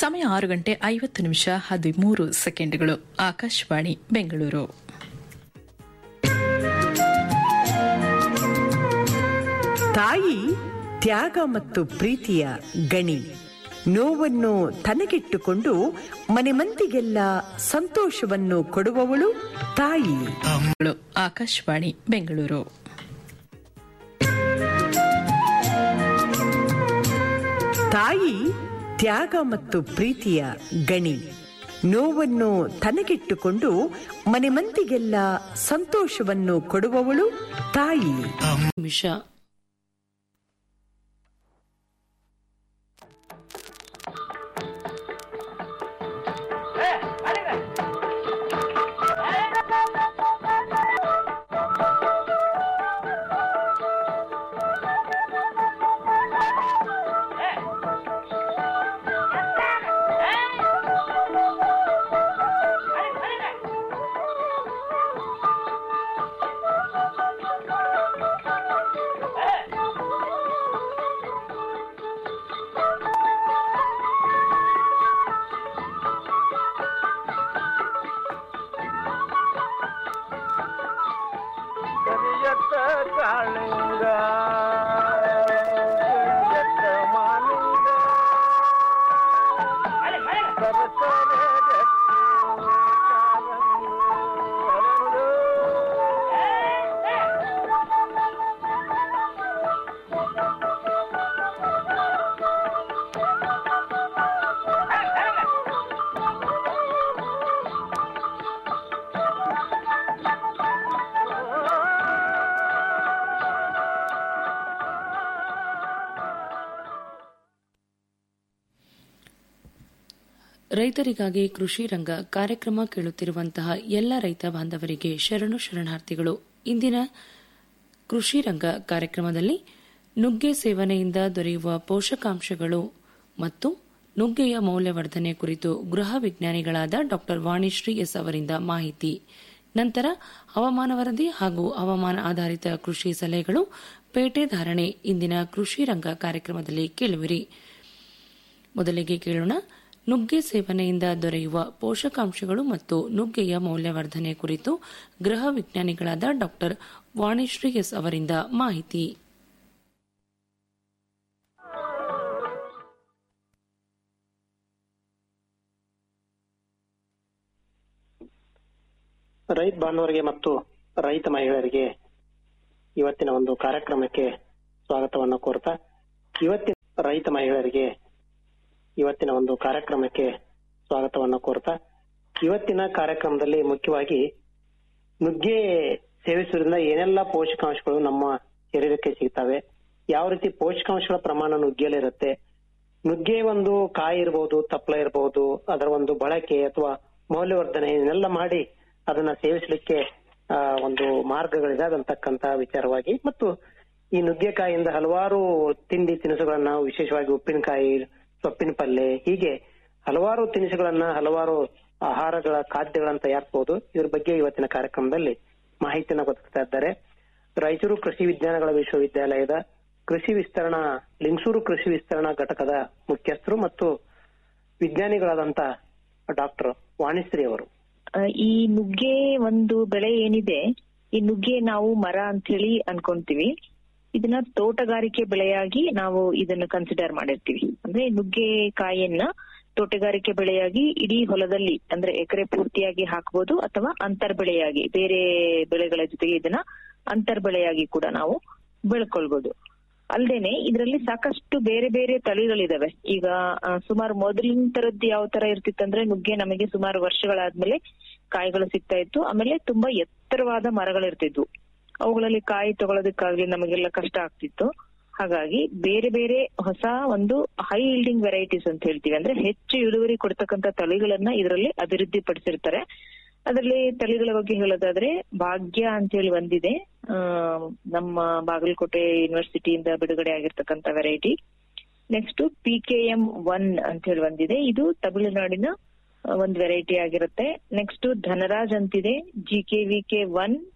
ಸಮಯ ಆರು ಗಂಟೆ ಐವತ್ತು ನಿಮಿಷ ಹದಿಮೂರು ಸೆಕೆಂಡ್ಗಳು ಆಕಾಶವಾಣಿ ಬೆಂಗಳೂರು ತಾಯಿ ತ್ಯಾಗ ಮತ್ತು ಪ್ರೀತಿಯ ಗಣಿ ನೋವನ್ನು ತನಗಿಟ್ಟುಕೊಂಡು ಮನೆ ಮಂದಿಗೆಲ್ಲ ಸಂತೋಷವನ್ನು ಕೊಡುವವಳು ತಾಯಿ ಆಕಾಶವಾಣಿ ಬೆಂಗಳೂರು ತಾಯಿ ತ್ಯಾಗ ಮತ್ತು ಪ್ರೀತಿಯ ಗಣಿ ನೋವನ್ನು ತನಗಿಟ್ಟುಕೊಂಡು ಮನೆ ಮಂದಿಗೆಲ್ಲ ಸಂತೋಷವನ್ನು ಕೊಡುವವಳು ತಾಯಿ ನಿಮಿಷ ಕರಿಯತ್ತ ಕಾಳಿಂಗ ಕರಿಯತ್ತ ಮಾಲಿಂಗ ಸರಸರ ಗಟ್ಟಿ ಕಾಲಂಗಿ ಹರಳು. ರೈತರಿಗಾಗಿ ಕೃಷಿ ರಂಗ ಕಾರ್ಯಕ್ರಮ ಕೇಳುತ್ತಿರುವಂತಹ ಎಲ್ಲ ರೈತ ಬಾಂಧವರಿಗೆ ಶರಣು ಶರಣಾರ್ಥಿಗಳು ಇಂದಿನ ಕೃಷಿ ರಂಗ ಕಾರ್ಯಕ್ರಮದಲ್ಲಿ ನುಗ್ಗೆ ಸೇವನೆಯಿಂದ ದೊರೆಯುವ ಪೋಷಕಾಂಶಗಳು ಮತ್ತು ನುಗ್ಗೆಯ ಮೌಲ್ಯವರ್ಧನೆ ಕುರಿತು ಗೃಹ ವಿಜ್ಞಾನಿಗಳಾದ ಡಾ ವಾಣಿಶ್ರೀ ಎಸ್ ಅವರಿಂದ ಮಾಹಿತಿ ನಂತರ ಹವಾಮಾನ ವರದಿ ಹಾಗೂ ಹವಾಮಾನ ಆಧಾರಿತ ಕೃಷಿ ಸಲಹೆಗಳು ಪೇಟೆ ಧಾರಣೆ ಇಂದಿನ ಕೃಷಿ ರಂಗ ಕಾರ್ಯಕ್ರಮದಲ್ಲಿ ಕೇಳುವಿರಿ ಮೊದಲಿಗೆ ಕೇಳೋಣ ನುಗ್ಗೆ ಸೇವನೆಯಿಂದ ದೊರೆಯುವ ಪೋಷಕಾಂಶಗಳು ಮತ್ತು ನುಗ್ಗೆಯ ಮೌಲ್ಯವರ್ಧನೆ ಕುರಿತು ಗೃಹ ವಿಜ್ಞಾನಿಗಳಾದ ಡಾ ವಾಣಿಶ್ರೀ ಎಸ್ ಅವರಿಂದ ಮಾಹಿತಿ ರೈತ ಬಾಂಧವರಿಗೆ ಮತ್ತು ರೈತ ಮಹಿಳೆಯರಿಗೆ ಇವತ್ತಿನ ಒಂದು ಕಾರ್ಯಕ್ರಮಕ್ಕೆ ಸ್ವಾಗತವನ್ನು ಕೋರ್ತಾ ಇವತ್ತಿನ ರೈತ ಮಹಿಳೆಯರಿಗೆ ಇವತ್ತಿನ ಒಂದು ಕಾರ್ಯಕ್ರಮಕ್ಕೆ ಸ್ವಾಗತವನ್ನು ಕೋರ್ತಾ ಇವತ್ತಿನ ಕಾರ್ಯಕ್ರಮದಲ್ಲಿ ಮುಖ್ಯವಾಗಿ ನುಗ್ಗೆ ಸೇವಿಸುವುದರಿಂದ ಏನೆಲ್ಲ ಪೋಷಕಾಂಶಗಳು ನಮ್ಮ ಶರೀರಕ್ಕೆ ಸಿಗ್ತವೆ ಯಾವ ರೀತಿ ಪೋಷಕಾಂಶಗಳ ಪ್ರಮಾಣ ನುಗ್ಗೆಯಲ್ಲಿರುತ್ತೆ ನುಗ್ಗೆ ಒಂದು ಕಾಯಿ ಇರಬಹುದು ತಪ್ಪಲ ಇರಬಹುದು ಅದರ ಒಂದು ಬಳಕೆ ಅಥವಾ ಮೌಲ್ಯವರ್ಧನೆ ಇದನ್ನೆಲ್ಲ ಮಾಡಿ ಅದನ್ನ ಸೇವಿಸಲಿಕ್ಕೆ ಆ, ಒಂದು ಮಾರ್ಗಗಳಿದೆ ಅಂತಕ್ಕಂತ ವಿಚಾರವಾಗಿ ಮತ್ತು ಈ ನುಗ್ಗೆಕಾಯಿಯಿಂದ ಹಲವಾರು ತಿಂಡಿ ತಿನಿಸುಗಳನ್ನ ವಿಶೇಷವಾಗಿ ಉಪ್ಪಿನಕಾಯಿ ಸೊಪ್ಪಿನ ಪಲ್ಯ ಹೀಗೆ ಹಲವಾರು ತಿನಿಸುಗಳನ್ನ ಹಲವಾರು ಆಹಾರಗಳ ಖಾದ್ಯಗಳನ್ನ ತಯಾರಿಸಬಹುದು ಇದ್ರ ಬಗ್ಗೆ ಇವತ್ತಿನ ಕಾರ್ಯಕ್ರಮದಲ್ಲಿ ಮಾಹಿತಿಯನ್ನ ಗೊತ್ತಿಸ್ತಾ ಇದ್ದಾರೆ ರಾಯಚೂರು ಕೃಷಿ ವಿಜ್ಞಾನಗಳ ವಿಶ್ವವಿದ್ಯಾಲಯದ ಕೃಷಿ ವಿಸ್ತರಣಾ ಲಿಂಗಸೂರು ಕೃಷಿ ವಿಸ್ತರಣಾ ಘಟಕದ ಮುಖ್ಯಸ್ಥರು ಮತ್ತು ವಿಜ್ಞಾನಿಗಳಾದಂತ ಡಾಕ್ಟರ್ ವಾಣಿಶ್ರೀ ಅವರು ಆ, ಈ ನುಗ್ಗೆ ಒಂದು ಬೆಳೆ ಏನಿದೆ ಈ ನುಗ್ಗೆ ನಾವು ಮರ ಅಂತ ಹೇಳಿ ಅನ್ಕೊಂತೀವಿ ಇದನ್ನ ತೋಟಗಾರಿಕೆ ಬೆಳೆಯಾಗಿ ನಾವು ಇದನ್ನ ಕನ್ಸಿಡರ್ ಮಾಡಿರ್ತೀವಿ ಅಂದ್ರೆ ನುಗ್ಗೆ ಕಾಯಿಯನ್ನ ತೋಟಗಾರಿಕೆ ಬೆಳೆಯಾಗಿ ಇಡೀ ಹೊಲದಲ್ಲಿ ಅಂದ್ರೆ ಎಕರೆ ಪೂರ್ತಿಯಾಗಿ ಹಾಕ್ಬೋದು ಅಥವಾ ಅಂತರ್ ಬೆಳೆಯಾಗಿ ಬೇರೆ ಬೆಳೆಗಳ ಜೊತೆಗೆ ಇದನ್ನ ಅಂತರ್ ಬೆಳೆಯಾಗಿ ಕೂಡ ನಾವು ಬೆಳ್ಕೊಳ್ಬೋದು ಅಲ್ದೇನೆ ಇದರಲ್ಲಿ ಸಾಕಷ್ಟು ಬೇರೆ ಬೇರೆ ತಳಿಗಳಿದಾವೆ ಈಗ ಆ, ಸುಮಾರು ಮೊದಲಿನ ತರದ್ದು ಯಾವ ತರ ಇರ್ತಿತ್ತಂದ್ರೆ ನುಗ್ಗೆ ನಮಗೆ ಸುಮಾರು ವರ್ಷಗಳಾದ್ಮೇಲೆ ಕಾಯಿಗಳು ಸಿಗ್ತಾ ಇತ್ತು ಆಮೇಲೆ ತುಂಬಾ ಎತ್ತರವಾದ ಮರಗಳಿರ್ತಿದ್ವು ಅವುಗಳಲ್ಲಿ ಕಾಯಿ ತಗೊಳ್ಳೋದಕ್ಕಾಗ್ಲಿ ನಮಗೆಲ್ಲ ಕಷ್ಟ ಆಗ್ತಿತ್ತು ಹಾಗಾಗಿ ಬೇರೆ ಬೇರೆ ಹೊಸ ಒಂದು ಹೈ ಇಲ್ಡಿಂಗ್ ವೆರೈಟೀಸ್ ಅಂತ ಹೇಳ್ತೀವಿ ಅಂದ್ರೆ ಹೆಚ್ಚು ಇಳುವರಿ ಕೊಡ್ತಕ್ಕಂತ ತಳಿಗಳನ್ನ ಇದರಲ್ಲಿ ಅಭಿವೃದ್ಧಿ ಪಡಿಸಿರ್ತಾರೆ ಅದರಲ್ಲಿ ತಳಿಗಳ ಬಗ್ಗೆ ಹೇಳೋದಾದ್ರೆ ಭಾಗ್ಯ ಅಂತ ಹೇಳಿ ಒಂದಿದೆ ಆ, ನಮ್ಮ ಬಾಗಲಕೋಟೆ ಯೂನಿವರ್ಸಿಟಿಯಿಂದ ಬಿಡುಗಡೆ ಆಗಿರ್ತಕ್ಕಂತ variety next P K M one ಅಂತ ಹೇಳಿ ಒಂದಿದೆ ಇದು ತಮಿಳುನಾಡಿನ ಆ, ಒಂದ್ ವೆರೈಟಿ ಆಗಿರುತ್ತೆ ನೆಕ್ಸ್ಟ್ ಧನರಾಜ್ ಅಂತಿದೆ G K V K one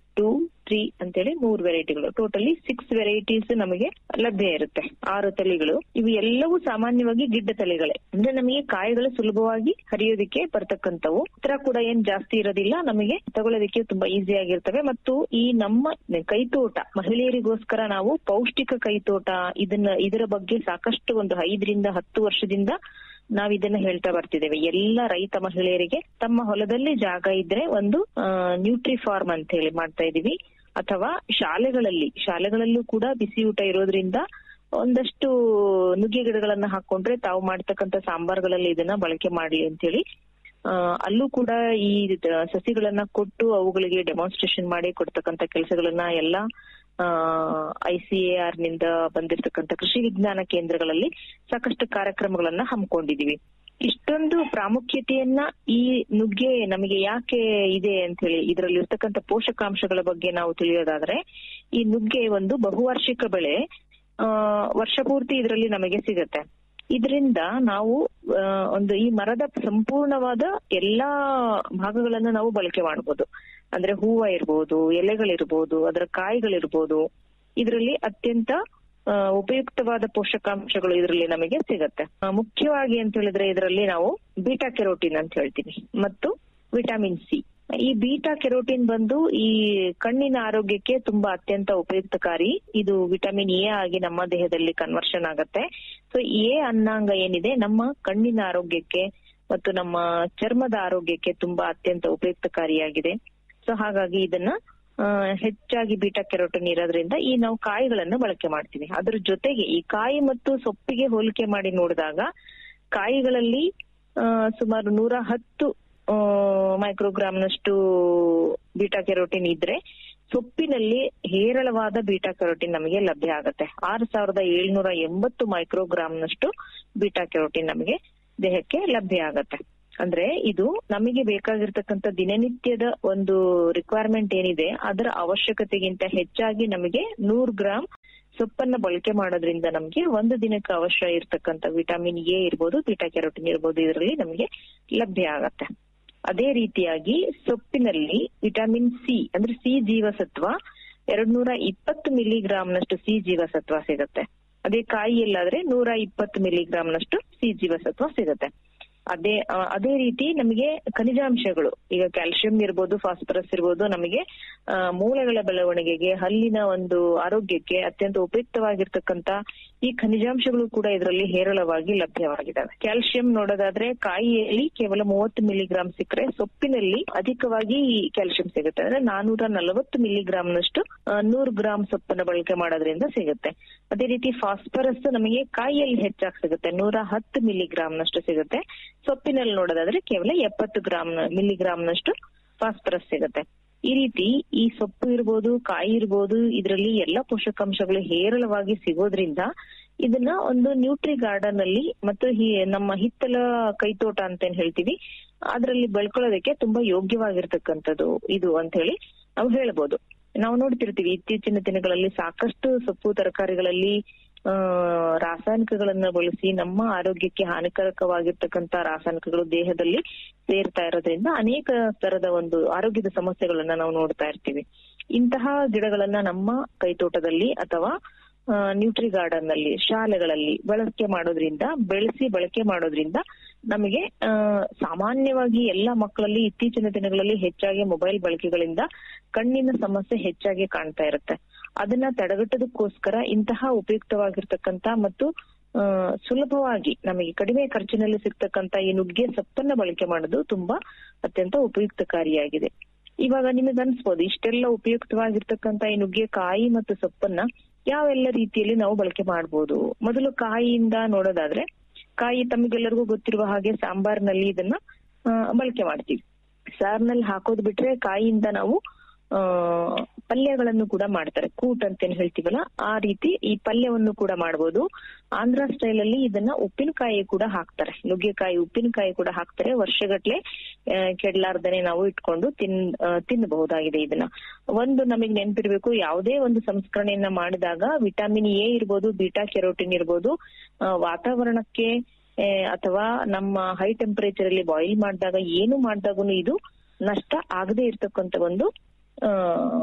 two three ಅಂತೇಳಿ ಮೂರು ವೆರೈಟಿಗಳು ಟೋಟಲಿ ಸಿಕ್ಸ್ ವೆರೈಟೀಸ್ ನಮಗೆ ಲಭ್ಯ ಇರುತ್ತೆ ಆರು ತಳಿಗಳು ಇವು ಎಲ್ಲವೂ ಸಾಮಾನ್ಯವಾಗಿ ಗಿಡ್ಡ ತಳಿಗಳೇ ಅಂದ್ರೆ ನಮಗೆ ಕಾಯಿಗಳು ಸುಲಭವಾಗಿ ಹರಿಯೋದಿಕ್ಕೆ ಬರ್ತಕ್ಕಂಥವು ಉತ್ತರ ಕೂಡ ಏನ್ ಜಾಸ್ತಿ ಇರೋದಿಲ್ಲ ನಮಗೆ ತಗೊಳ್ಳೋದಕ್ಕೆ ತುಂಬಾ ಈಸಿ ಆಗಿರ್ತವೆ ಮತ್ತು ಈ ನಮ್ಮ ಕೈತೋಟ ಮಹಿಳೆಯರಿಗೋಸ್ಕರ ನಾವು ಪೌಷ್ಟಿಕ ಕೈತೋಟ ಇದನ್ನ ಇದರ ಬಗ್ಗೆ ಸಾಕಷ್ಟು ಒಂದು ಐದರಿಂದ ಹತ್ತು ವರ್ಷದಿಂದ ನಾವ್ ಇದನ್ನ ಹೇಳ್ತಾ ಬರ್ತಿದ್ದೇವೆ ಎಲ್ಲ ರೈತ ಮಹಿಳೆಯರಿಗೆ ತಮ್ಮ ಹೊಲದಲ್ಲಿ ಜಾಗ ಇದ್ರೆ ಒಂದು ನ್ಯೂಟ್ರಿ ಫಾರ್ಮ್ ಅಂತ ಹೇಳಿ ಮಾಡ್ತಾ ಇದೀವಿ ಅಥವಾ ಶಾಲೆಗಳಲ್ಲಿ ಶಾಲೆಗಳಲ್ಲೂ ಕೂಡ ಬಿಸಿ ಊಟ ಇರೋದ್ರಿಂದ ಒಂದಷ್ಟು ನುಗ್ಗೆ ಗಿಡಗಳನ್ನ ಹಾಕೊಂಡ್ರೆ ತಾವು ಮಾಡ್ತಕ್ಕಂಥ ಸಾಂಬಾರ್ಗಳಲ್ಲಿ ಇದನ್ನ ಬಳಕೆ ಮಾಡ್ಲಿ ಅಂತ ಹೇಳಿ ಆ, ಅಲ್ಲೂ ಕೂಡ ಈ ದ- ಸಸಿಗಳನ್ನ ಕೊಟ್ಟು ಅವುಗಳಿಗೆ ಡೆಮಾನ್ಸ್ಟ್ರೇಷನ್ ಮಾಡಿ ಕೊಡ್ತಕ್ಕಂಥ ಕೆಲಸಗಳನ್ನ ಎಲ್ಲ ಐ ಸಿ ಎ ಆರ್ ನಿಂದ ಬಂದಿರತಕ್ಕಂಥ ಕೃಷಿ ವಿಜ್ಞಾನ ಕೇಂದ್ರಗಳಲ್ಲಿ ಸಾಕಷ್ಟು ಕಾರ್ಯಕ್ರಮಗಳನ್ನ ಹಮ್ಮಿಕೊಂಡಿದೀವಿ ಇಷ್ಟೊಂದು ಪ್ರಾಮುಖ್ಯತೆಯನ್ನ ಈ ನುಗ್ಗೆ ನಮಗೆ ಯಾಕೆ ಇದೆ ಅಂತ ಹೇಳಿ ಇದರಲ್ಲಿ ಇರ್ತಕ್ಕಂಥ ಪೋಷಕಾಂಶಗಳ ಬಗ್ಗೆ ನಾವು ತಿಳಿಯೋದಾದ್ರೆ ಈ ನುಗ್ಗೆ ಒಂದು ಬಹುವಾರ್ಷಿಕ ಬೆಳೆ ಆ ವರ್ಷ ಪೂರ್ತಿ ಇದರಲ್ಲಿ ನಮಗೆ ಸಿಗತ್ತೆ ಇದರಿಂದ ನಾವು ಆ, ಒಂದು ಈ ಮರದ ಸಂಪೂರ್ಣವಾದ ಎಲ್ಲಾ ಭಾಗಗಳನ್ನ ನಾವು ಬಳಕೆ ಮಾಡಬಹುದು ಅಂದ್ರೆ ಹೂವ ಇರ್ಬೋದು ಎಲೆಗಳಿರ್ಬೋದು ಅದರ ಕಾಯಿಗಳಿರ್ಬೋದು ಇದರಲ್ಲಿ ಅತ್ಯಂತ ಆ, ಉಪಯುಕ್ತವಾದ ಪೋಷಕಾಂಶಗಳು ಇದರಲ್ಲಿ ನಮಗೆ ಸಿಗತ್ತೆ ಆ, ಮುಖ್ಯವಾಗಿ ಅಂತ ಹೇಳಿದ್ರೆ ಇದರಲ್ಲಿ ನಾವು ಬೀಟಾ ಕೆರೋಟಿನ್ ಅಂತ ಹೇಳ್ತೀವಿ ಮತ್ತು ವಿಟಮಿನ್ ಸಿ ಈ ಬೀಟಾ ಕೆರೋಟಿನ್ ಬಂದು ಈ ಕಣ್ಣಿನ ಆರೋಗ್ಯಕ್ಕೆ ತುಂಬಾ ಅತ್ಯಂತ ಉಪಯುಕ್ತಕಾರಿ ಇದು ವಿಟಮಿನ್ ಎ ಆಗಿ ನಮ್ಮ ದೇಹದಲ್ಲಿ ಕನ್ವರ್ಷನ್ ಆಗತ್ತೆ ಸೊ ಎ ಅನ್ನಾಂಗ ಏನಿದೆ ನಮ್ಮ ಕಣ್ಣಿನ ಆರೋಗ್ಯಕ್ಕೆ ಮತ್ತು ನಮ್ಮ ಚರ್ಮದ ಆರೋಗ್ಯಕ್ಕೆ ತುಂಬಾ ಅತ್ಯಂತ ಉಪಯುಕ್ತಕಾರಿಯಾಗಿದೆ ಸೊ ಹಾಗಾಗಿ ಇದನ್ನ ಆ, ಹೆಚ್ಚಾಗಿ ಬೀಟಾ ಕೆರೋಟಿನ್ ಇರೋದ್ರಿಂದ ಈ ನಾವು ಕಾಯಿಗಳನ್ನು ಬಳಕೆ ಮಾಡ್ತೀವಿ ಅದ್ರ ಜೊತೆಗೆ ಈ ಕಾಯಿ ಮತ್ತು ಸೊಪ್ಪಿಗೆ ಹೋಲಿಕೆ ಮಾಡಿ ನೋಡಿದಾಗ ಕಾಯಿಗಳಲ್ಲಿ ಆ, ಸುಮಾರು ನೂರ ಹತ್ತು ಮೈಕ್ರೋಗ್ರಾಮ್ನಷ್ಟು ಬೀಟಾ ಕೆರೋಟಿನ್ ಇದ್ರೆ ಸೊಪ್ಪಿನಲ್ಲಿ ಹೇರಳವಾದ ಬೀಟಾ ಕೆರೋಟಿನ್ ನಮಗೆ ಲಭ್ಯ ಆಗುತ್ತೆ ಆರು ಸಾವಿರದ ಏಳ್ನೂರ ಎಂಬತ್ತು ಮೈಕ್ರೋಗ್ರಾಮ್ನಷ್ಟು ಬೀಟಾ ಕೆರೋಟಿನ್ ನಮಗೆ ದೇಹಕ್ಕೆ ಲಭ್ಯ ಆಗತ್ತೆ ಅಂದ್ರೆ ಇದು ನಮಗೆ ಬೇಕಾಗಿರ್ತಕ್ಕಂಥ ದಿನನಿತ್ಯದ ಒಂದು ರಿಕ್ವೈರ್ಮೆಂಟ್ ಏನಿದೆ ಅದರ ಅವಶ್ಯಕತೆಗಿಂತ ಹೆಚ್ಚಾಗಿ ನಮಗೆ ನೂರು ಗ್ರಾಮ್ ಸೊಪ್ಪನ್ನ ಬಳಕೆ ಮಾಡೋದ್ರಿಂದ ನಮಗೆ ಒಂದು ದಿನಕ್ಕೆ ಅವಶ್ಯ ಇರ್ತಕ್ಕಂಥ ವಿಟಮಿನ್ ಎ ಇರ್ಬೋದು ಬೀಟಾ ಕೆರೋಟಿನ್ ಇರ್ಬೋದು ಇದರಲ್ಲಿ ನಮಗೆ ಲಭ್ಯ ಆಗತ್ತೆ ಅದೇ ರೀತಿಯಾಗಿ ಸೊಪ್ಪಿನಲ್ಲಿ ವಿಟಮಿನ್ ಸಿ ಅಂದ್ರೆ ಸಿ ಜೀವಸತ್ವ ಎರಡ್ ನೂರ ಇಪ್ಪತ್ತು ಮಿಲಿಗ್ರಾಮ್ನಷ್ಟು ಸಿ ಜೀವಸತ್ವ ಸಿಗತ್ತೆ ಅದೇ ಕಾಯಿಯಲ್ಲಾದ್ರೆ ನೂರ ಇಪ್ಪತ್ತು ಮಿಲಿಗ್ರಾಮ್ನಷ್ಟು ಸಿ ಜೀವಸತ್ವ ಸಿಗತ್ತೆ ಅದೇ ಆ, ಅದೇ ರೀತಿ ನಮಗೆ ಖನಿಜಾಂಶಗಳು ಈಗ ಕ್ಯಾಲ್ಸಿಯಂ ಇರ್ಬೋದು ಫಾಸ್ಫರಸ್ ಇರ್ಬೋದು ನಮಗೆ ಆ, ಮೂಳೆಗಳ ಬೆಳವಣಿಗೆಗೆ ಹಲ್ಲಿನ ಒಂದು ಆರೋಗ್ಯಕ್ಕೆ ಅತ್ಯಂತ ಉಪಯುಕ್ತವಾಗಿರ್ತಕ್ಕಂತ ಈ ಖನಿಜಾಂಶಗಳು ಕೂಡ ಇದರಲ್ಲಿ ಹೇರಳವಾಗಿ ಲಭ್ಯವಾಗಿದ್ದಾವೆ ಕ್ಯಾಲ್ಸಿಯಂ ನೋಡೋದಾದ್ರೆ ಕಾಯಿಯಲ್ಲಿ ಕೇವಲ ಮೂವತ್ತು ಮಿಲಿಗ್ರಾಮ್ ಸಿಕ್ಕರೆ ಸೊಪ್ಪಿನಲ್ಲಿ ಅಧಿಕವಾಗಿ ಈ ಕ್ಯಾಲ್ಸಿಯಂ ಸಿಗುತ್ತೆ ಅಂದ್ರೆ ನಾನೂರ ನಲವತ್ತು ಮಿಲಿಗ್ರಾಮ್ನಷ್ಟು ನೂರು ಗ್ರಾಮ್ ಸೊಪ್ಪನ್ನ ಬಳಕೆ ಮಾಡೋದ್ರಿಂದ ಸಿಗುತ್ತೆ ಅದೇ ರೀತಿ ಫಾಸ್ಫರಸ್ ನಮಗೆ ಕಾಯಿಯಲ್ಲಿ ಹೆಚ್ಚಾಗಿ ಸಿಗುತ್ತೆ ನೂರ ಹತ್ತು ಮಿಲಿಗ್ರಾಮ್ನಷ್ಟು ಸಿಗುತ್ತೆ ಸೊಪ್ಪಿನಲ್ಲಿ ನೋಡೋದಾದ್ರೆ ಕೇವಲ ಎಪ್ಪತ್ತು ಗ್ರಾಮ್ ಮಿಲಿಗ್ರಾಮ್ನಷ್ಟು ಫಾಸ್ಫರಸ್ ಸಿಗುತ್ತೆ ಈ ರೀತಿ ಈ ಸೊಪ್ಪು ಇರ್ಬೋದು ಕಾಯಿ ಇರ್ಬೋದು ಇದರಲ್ಲಿ ಎಲ್ಲ ಪೋಷಕಾಂಶಗಳು ಹೇರಳವಾಗಿ ಸಿಗೋದ್ರಿಂದ ಇದನ್ನ ಒಂದು ನ್ಯೂಟ್ರಿ ಗಾರ್ಡನ್ ಅಲ್ಲಿ ಮತ್ತು ಹಿ- ನಮ್ಮ ಹಿತ್ತಲ ಕೈತೋಟ ಅಂತ ಏನ್ ಹೇಳ್ತೀವಿ ಅದ್ರಲ್ಲಿ ಬೆಳ್ಕೊಳ್ಳೋದಕ್ಕೆ ತುಂಬಾ ಯೋಗ್ಯವಾಗಿರ್ತಕ್ಕಂಥದ್ದು ಇದು ಅಂತ ಹೇಳಿ ನಾವು ಹೇಳ್ಬೋದು ನಾವು ನೋಡ್ತಿರ್ತೀವಿ ಇತ್ತೀಚಿನ ದಿನಗಳಲ್ಲಿ ಸಾಕಷ್ಟು ಸೊಪ್ಪು ತರಕಾರಿಗಳಲ್ಲಿ ಆ ರಾಸಾಯನಿಕಗಳನ್ನ ಬಳಸಿ ನಮ್ಮ ಆರೋಗ್ಯಕ್ಕೆ ಹಾನಿಕಾರಕವಾಗಿರ್ತಕ್ಕಂತ ರಾಸಾಯನಿಕಗಳು ದೇಹದಲ್ಲಿ ಸೇರ್ತಾ ಇರೋದ್ರಿಂದ ಅನೇಕ ತರದ ಒಂದು ಆರೋಗ್ಯದ ಸಮಸ್ಯೆಗಳನ್ನ ನಾವು ನೋಡ್ತಾ ಇರ್ತೀವಿ ಇಂತಹ ಗಿಡಗಳನ್ನ ನಮ್ಮ ಕೈತೋಟದಲ್ಲಿ ಅಥವಾ ಆ, ನ್ಯೂಟ್ರಿ ಗಾರ್ಡನ್ ನಲ್ಲಿ ಶಾಲೆಗಳಲ್ಲಿ ಬಳಕೆ ಮಾಡೋದ್ರಿಂದ ಬೆಳೆಸಿ ಬಳಕೆ ಮಾಡೋದ್ರಿಂದ ನಮಗೆ ಆ, ಸಾಮಾನ್ಯವಾಗಿ ಎಲ್ಲಾ ಮಕ್ಕಳಲ್ಲಿ ಇತ್ತೀಚಿನ ದಿನಗಳಲ್ಲಿ ಹೆಚ್ಚಾಗಿ ಮೊಬೈಲ್ ಬಳಕೆಗಳಿಂದ ಕಣ್ಣಿನ ಸಮಸ್ಯೆ ಹೆಚ್ಚಾಗಿ ಕಾಣ್ತಾ ಇರುತ್ತೆ ಅದನ್ನ ತಡೆಗಟ್ಟೋದಕ್ಕೋಸ್ಕರ ಇಂತಹ ಉಪಯುಕ್ತವಾಗಿರ್ತಕ್ಕಂತ ಮತ್ತು ಆ, ಸುಲಭವಾಗಿ ನಮಗೆ ಕಡಿಮೆ ಖರ್ಚಿನಲ್ಲಿ ಸಿಗ್ತಕ್ಕಂತ ಈ ನುಗ್ಗೆ ಸೊಪ್ಪನ್ನ ಬಳಕೆ ಮಾಡೋದು ತುಂಬಾ ಅತ್ಯಂತ ಉಪಯುಕ್ತಕಾರಿಯಾಗಿದೆ ಇವಾಗ ನಿಮಗೆ ಅನ್ಸ್ಬೋದು ಇಷ್ಟೆಲ್ಲ ಉಪಯುಕ್ತವಾಗಿರ್ತಕ್ಕಂತ ಈ ನುಗ್ಗೆ ಕಾಯಿ ಮತ್ತು ಸೊಪ್ಪನ್ನ ಯಾವೆಲ್ಲ ರೀತಿಯಲ್ಲಿ ನಾವು ಬಳಕೆ ಮಾಡಬಹುದು ಮೊದಲು ಕಾಯಿಯಿಂದ ನೋಡೋದಾದ್ರೆ ಕಾಯಿ ತಮಗೆಲ್ಲರಿಗೂ ಗೊತ್ತಿರುವ ಹಾಗೆ ಸಾಂಬಾರ್ನಲ್ಲಿ ಇದನ್ನ ಆ, ಬಳಕೆ ಮಾಡ್ತೀವಿ ಸಾರ್ನಲ್ಲಿ ಹಾಕೋದ್ ಬಿಟ್ರೆ ಕಾಯಿಯಿಂದ ನಾವು ಆ ಪಲ್ಯಗಳನ್ನು ಕೂಡ ಮಾಡ್ತಾರೆ ಕೂಟ್ ಅಂತ ಏನ್ ಹೇಳ್ತೀವಲ್ಲ ಆ ರೀತಿ ಈ ಪಲ್ಯವನ್ನು ಕೂಡ ಮಾಡ್ಬೋದು ಆಂಧ್ರ ಸ್ಟೈಲ್ ಅಲ್ಲಿ ಇದನ್ನ ಉಪ್ಪಿನಕಾಯಿ ಕೂಡ ಹಾಕ್ತಾರೆ ನುಗ್ಗೆಕಾಯಿ ಉಪ್ಪಿನಕಾಯಿ ಕೂಡ ಹಾಕ್ತಾರೆ ವರ್ಷಗಟ್ಲೆ ಆ, ಕೆಡ್ಲಾರ್ದನೆ ನಾವು ಇಟ್ಕೊಂಡು ತಿನ್ ಆ, ತಿನ್ನಬಹುದಾಗಿದೆ ಇದನ್ನ ಒಂದು ನಮಗೆ ನೆನ್ಪಿರ್ಬೇಕು ಯಾವುದೇ ಒಂದು ಸಂಸ್ಕರಣೆಯನ್ನ ಮಾಡಿದಾಗ ವಿಟಮಿನ್ ಎ ಇರ್ಬೋದು ಬೀಟಾ ಕೆರೋಟಿನ್ ಇರ್ಬೋದು ಆ, ವಾತಾವರಣಕ್ಕೆ ಆ, ಅಥವಾ ನಮ್ಮ ಹೈ ಟೆಂಪರೇಚರ್ ಅಲ್ಲಿ ಬಾಯ್ಲ್ ಮಾಡಿದಾಗ ಏನು ಮಾಡಿದಾಗೂ ಇದು ನಷ್ಟ ಆಗದೆ ಇರ್ತಕ್ಕಂತ ಒಂದು ಆ,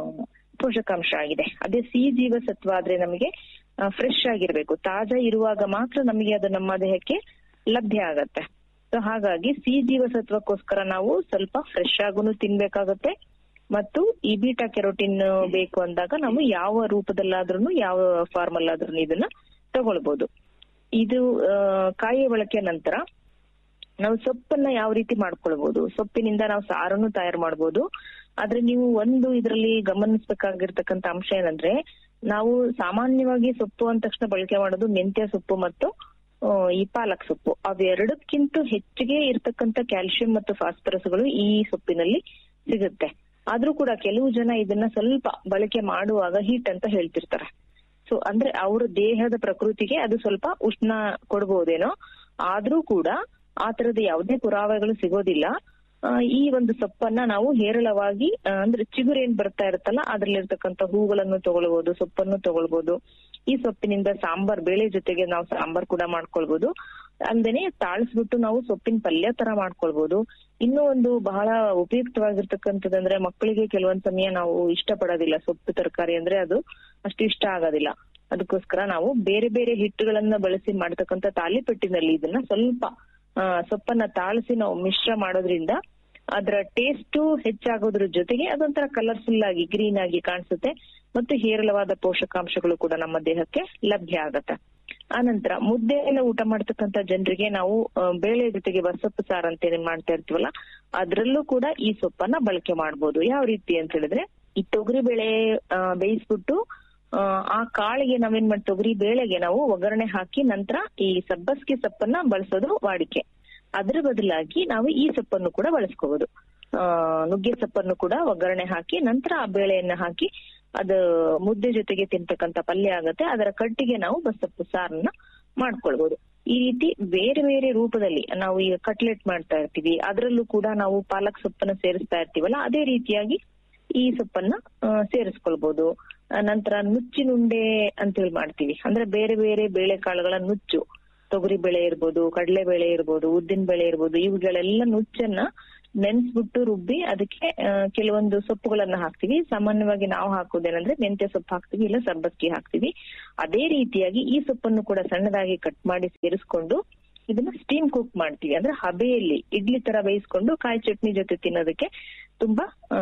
ಪೋಷಕಾಂಶ ಆಗಿದೆ ಅದೇ ಸಿಹಿ ಜೀವಸತ್ವ ಆದ್ರೆ ನಮಗೆ ಫ್ರೆಶ್ ಆಗಿರ್ಬೇಕು ತಾಜಾ ಇರುವಾಗ ಮಾತ್ರ ನಮಗೆ ಅದು ನಮ್ಮ ದೇಹಕ್ಕೆ ಲಭ್ಯ ಆಗತ್ತೆ ಸೊ ಹಾಗಾಗಿ ಸಿಹಿ ಜೀವಸತ್ವಕ್ಕೋಸ್ಕರ ನಾವು ಸ್ವಲ್ಪ ಫ್ರೆಶ್ ಆಗುನು ತಿನ್ಬೇಕಾಗತ್ತೆ ಮತ್ತು ಈ ಬೀಟಾ ಕೆರೋಟಿನ್ ಬೇಕು ಅಂದಾಗ ನಾವು ಯಾವ ರೂಪದಲ್ಲಾದ್ರೂ ಯಾವ ಫಾರ್ಮ್ ಅಲ್ಲಾದ್ರೂ ಇದನ್ನ ತಗೊಳ್ಬಹುದು ಇದು ಆ, ಕಾಯಿಯ ಬಳಕೆ ನಂತರ ನಾವು ಸೊಪ್ಪನ್ನ ಯಾವ ರೀತಿ ಮಾಡ್ಕೊಳ್ಬಹುದು ಸೊಪ್ಪಿನಿಂದ ನಾವು ಸಾರನ್ನು ತಯಾರು ಮಾಡ್ಬೋದು ಆದ್ರೆ ನೀವು ಒಂದು ಇದರಲ್ಲಿ ಗಮನಿಸಬೇಕಾಗಿರ್ತಕ್ಕಂತ ಅಂಶ ಏನಂದ್ರೆ ನಾವು ಸಾಮಾನ್ಯವಾಗಿ ಸೊಪ್ಪು ಅಂದ ತಕ್ಷಣ ಬಳಕೆ ಮಾಡೋದು ಮೆಂತ್ಯ ಸೊಪ್ಪು ಮತ್ತು ಆ, ಈ ಪಾಲಕ್ ಸೊಪ್ಪು ಅವೆರಡಕ್ಕಿಂತ ಹೆಚ್ಚಿಗೆ ಇರ್ತಕ್ಕಂತ ಕ್ಯಾಲ್ಸಿಯಂ ಮತ್ತು ಫಾಸ್ಫರಸ್ಗಳು ಈ ಸೊಪ್ಪಿನಲ್ಲಿ ಸಿಗುತ್ತೆ ಆದ್ರೂ ಕೂಡ ಕೆಲವು ಜನ ಇದನ್ನ ಸ್ವಲ್ಪ ಬಳಕೆ ಮಾಡುವಾಗ ಹೀಟ್ ಅಂತ ಹೇಳ್ತಿರ್ತಾರೆ ಸೊ ಅಂದ್ರೆ ಅವ್ರ ದೇಹದ ಪ್ರಕೃತಿಗೆ ಅದು ಸ್ವಲ್ಪ ಉಷ್ಣ ಕೊಡ್ಬೋದೇನೋ ಆದ್ರೂ ಕೂಡ ಆ ತರದ ಯಾವುದೇ ಪುರಾವೆಗಳು ಸಿಗೋದಿಲ್ಲ ಆ, ಈ ಒಂದು ಸೊಪ್ಪನ್ನ ನಾವು ಹೇರಳವಾಗಿ ಆ, ಅಂದ್ರೆ ಚಿಗುರು ಏನ್ ಬರ್ತಾ ಇರುತ್ತಲ್ಲ ಅದ್ರಲ್ಲಿರ್ತಕ್ಕಂಥ ಹೂಗಳನ್ನು ತಗೊಳ್ಬಹುದು ಸೊಪ್ಪನ್ನು ತಗೊಳ್ಬಹುದು ಈ ಸೊಪ್ಪಿನಿಂದ ಸಾಂಬಾರ್ ಬೇಳೆ ಜೊತೆಗೆ ನಾವು ಸಾಂಬಾರ್ ಕೂಡ ಮಾಡ್ಕೊಳ್ಬಹುದು ಅಂದೇನೆ ತಾಳಿಸ್ಬಿಟ್ಟು ನಾವು ಸೊಪ್ಪಿನ ಪಲ್ಯ ತರ ಮಾಡ್ಕೊಳ್ಬಹುದು ಇನ್ನೂ ಒಂದು ಬಹಳ ಉಪಯುಕ್ತವಾಗಿರ್ತಕ್ಕಂಥದ್ದಂದ್ರೆ ಮಕ್ಕಳಿಗೆ ಕೆಲವೊಂದ್ ಸಮಯ ನಾವು ಇಷ್ಟಪಡೋದಿಲ್ಲ ಸೊಪ್ಪು ತರಕಾರಿ ಅಂದ್ರೆ ಅದು ಅಷ್ಟು ಇಷ್ಟ ಆಗೋದಿಲ್ಲ ಅದಕ್ಕೋಸ್ಕರ ನಾವು ಬೇರೆ ಬೇರೆ ಹಿಟ್ಟುಗಳನ್ನ ಬಳಸಿ ಮಾಡ್ತಕ್ಕಂಥ ತಾಲಿಪಟ್ಟಿನಲ್ಲಿ ಇದನ್ನ ಸ್ವಲ್ಪ ಆ, ಸೊಪ್ಪನ್ನ ತಾಳಿಸಿ ನಾವು ಮಿಶ್ರ ಮಾಡೋದ್ರಿಂದ ಅದರ ಟೇಸ್ಟ್ ಹೆಚ್ಚಾಗೋದ್ರ ಜೊತೆಗೆ ಅದೊಂಥರ ಕಲರ್ಫುಲ್ ಆಗಿ ಗ್ರೀನ್ ಆಗಿ ಕಾಣಿಸುತ್ತೆ ಮತ್ತು ಹೇರಳವಾದ ಪೋಷಕಾಂಶಗಳು ಕೂಡ ನಮ್ಮ ದೇಹಕ್ಕೆ ಲಭ್ಯ ಆಗತ್ತೆ ಆನಂತರ ಮುದ್ದೆಯನ್ನು ಊಟ ಮಾಡ್ತಕ್ಕಂತ ಜನರಿಗೆ ನಾವು ಆ, ಬೇಳೆ ಜೊತೆಗೆ ಬಸಪ್ಪು ಸಾರು ಅಂತ ಏನ್ ಮಾಡ್ತಾ ಇರ್ತೀವಲ್ಲ ಅದ್ರಲ್ಲೂ ಕೂಡ ಈ ಸೊಪ್ಪನ್ನ ಬಳಕೆ ಮಾಡ್ಬೋದು ಯಾವ ರೀತಿ ಅಂತ ಹೇಳಿದ್ರೆ ಈ ತೊಗರಿ ಬೇಳೆ ಆ, ಬೇಯಿಸ್ಬಿಟ್ಟು ಆ, ಆ ಕಾಳಿಗೆ ನಾವೇನ್ ಮಾಡಿ ತೊಗರಿ ಬೇಳೆಗೆ ನಾವು ಒಗ್ಗರಣೆ ಹಾಕಿ ನಂತರ ಈ ಸಬ್ಬಸ್ಗೆ ಸೊಪ್ಪನ್ನ ಬಳಸೋದು ವಾಡಿಕೆ ಅದ್ರ ಬದಲಾಗಿ ನಾವು ಈ ಸೊಪ್ಪನ್ನು ಕೂಡ ಬಳಸ್ಕೋಬಹುದು ಆ ನುಗ್ಗೆ ಸೊಪ್ಪನ್ನು ಕೂಡ ಒಗ್ಗರಣೆ ಹಾಕಿ ನಂತರ ಆ ಬೇಳೆಯನ್ನ ಹಾಕಿ ಅದು ಮುದ್ದೆ ಜೊತೆಗೆ ತಿಂತಕ್ಕಂತ ಪಲ್ಯ ಆಗತ್ತೆ ಅದರ ಕಟ್ಟಿಗೆ ನಾವು ಬಸಪ್ಪು ಸಾರನ್ನ ಮಾಡ್ಕೊಳ್ಬಹುದು ಈ ರೀತಿ ಬೇರೆ ಬೇರೆ ರೂಪದಲ್ಲಿ ನಾವು ಈಗ ಕಟ್ಲೆಟ್ ಮಾಡ್ತಾ ಇರ್ತೀವಿ ಅದರಲ್ಲೂ ಕೂಡ ನಾವು ಪಾಲಕ್ ಸೊಪ್ಪನ್ನ ಸೇರಿಸ್ತಾ ಇರ್ತೀವಲ್ಲ ಅದೇ ರೀತಿಯಾಗಿ ಈ ಸೊಪ್ಪನ್ನ ಆ, ಸೇರಿಸ್ಕೊಳ್ಬಹುದು ಆ, ನಂತರ ನುಚ್ಚಿನುಂಡೆ ಅಂತೇಳಿ ಮಾಡ್ತೀವಿ ಅಂದ್ರೆ ಬೇರೆ ಬೇರೆ ಬೇಳೆಕಾಳುಗಳ ನುಚ್ಚು ತೊಗರಿ ಬೇಳೆ ಇರ್ಬೋದು ಕಡಲೆ ಬೇಳೆ ಇರ್ಬೋದು ಉದ್ದಿನ ಬೇಳೆ ಇರ್ಬೋದು ಇವುಗಳೆಲ್ಲ ನುಚ್ಚನ್ನ ನೆನ್ಸ್ಬಿಟ್ಟು ರುಬ್ಬಿ ಅದಕ್ಕೆ ಆ, ಕೆಲವೊಂದು ಸೊಪ್ಪುಗಳನ್ನ ಹಾಕ್ತಿವಿ ಸಾಮಾನ್ಯವಾಗಿ ನಾವು ಹಾಕೋದೇನಂದ್ರೆ ಮೆಂತ್ಯ ಸೊಪ್ಪು ಹಾಕ್ತಿವಿ ಇಲ್ಲ ಸಬ್ಬಕ್ಕಿ ಹಾಕ್ತಿವಿ ಅದೇ ರೀತಿಯಾಗಿ ಈ ಸೊಪ್ಪನ್ನು ಕೂಡ ಸಣ್ಣದಾಗಿ ಕಟ್ ಮಾಡಿ ಸೇರಿಸ್ಕೊಂಡು ಇದನ್ನ ಸ್ಟೀಮ್ ಕುಕ್ ಮಾಡ್ತೀವಿ ಅಂದ್ರೆ ಹಬೆಯಲ್ಲಿ ಇಡ್ಲಿ ತರ ಬೇಯಿಸ್ಕೊಂಡು ಕಾಯಿ ಚಟ್ನಿ ಜೊತೆ ತಿನ್ನೋದಕ್ಕೆ ತುಂಬಾ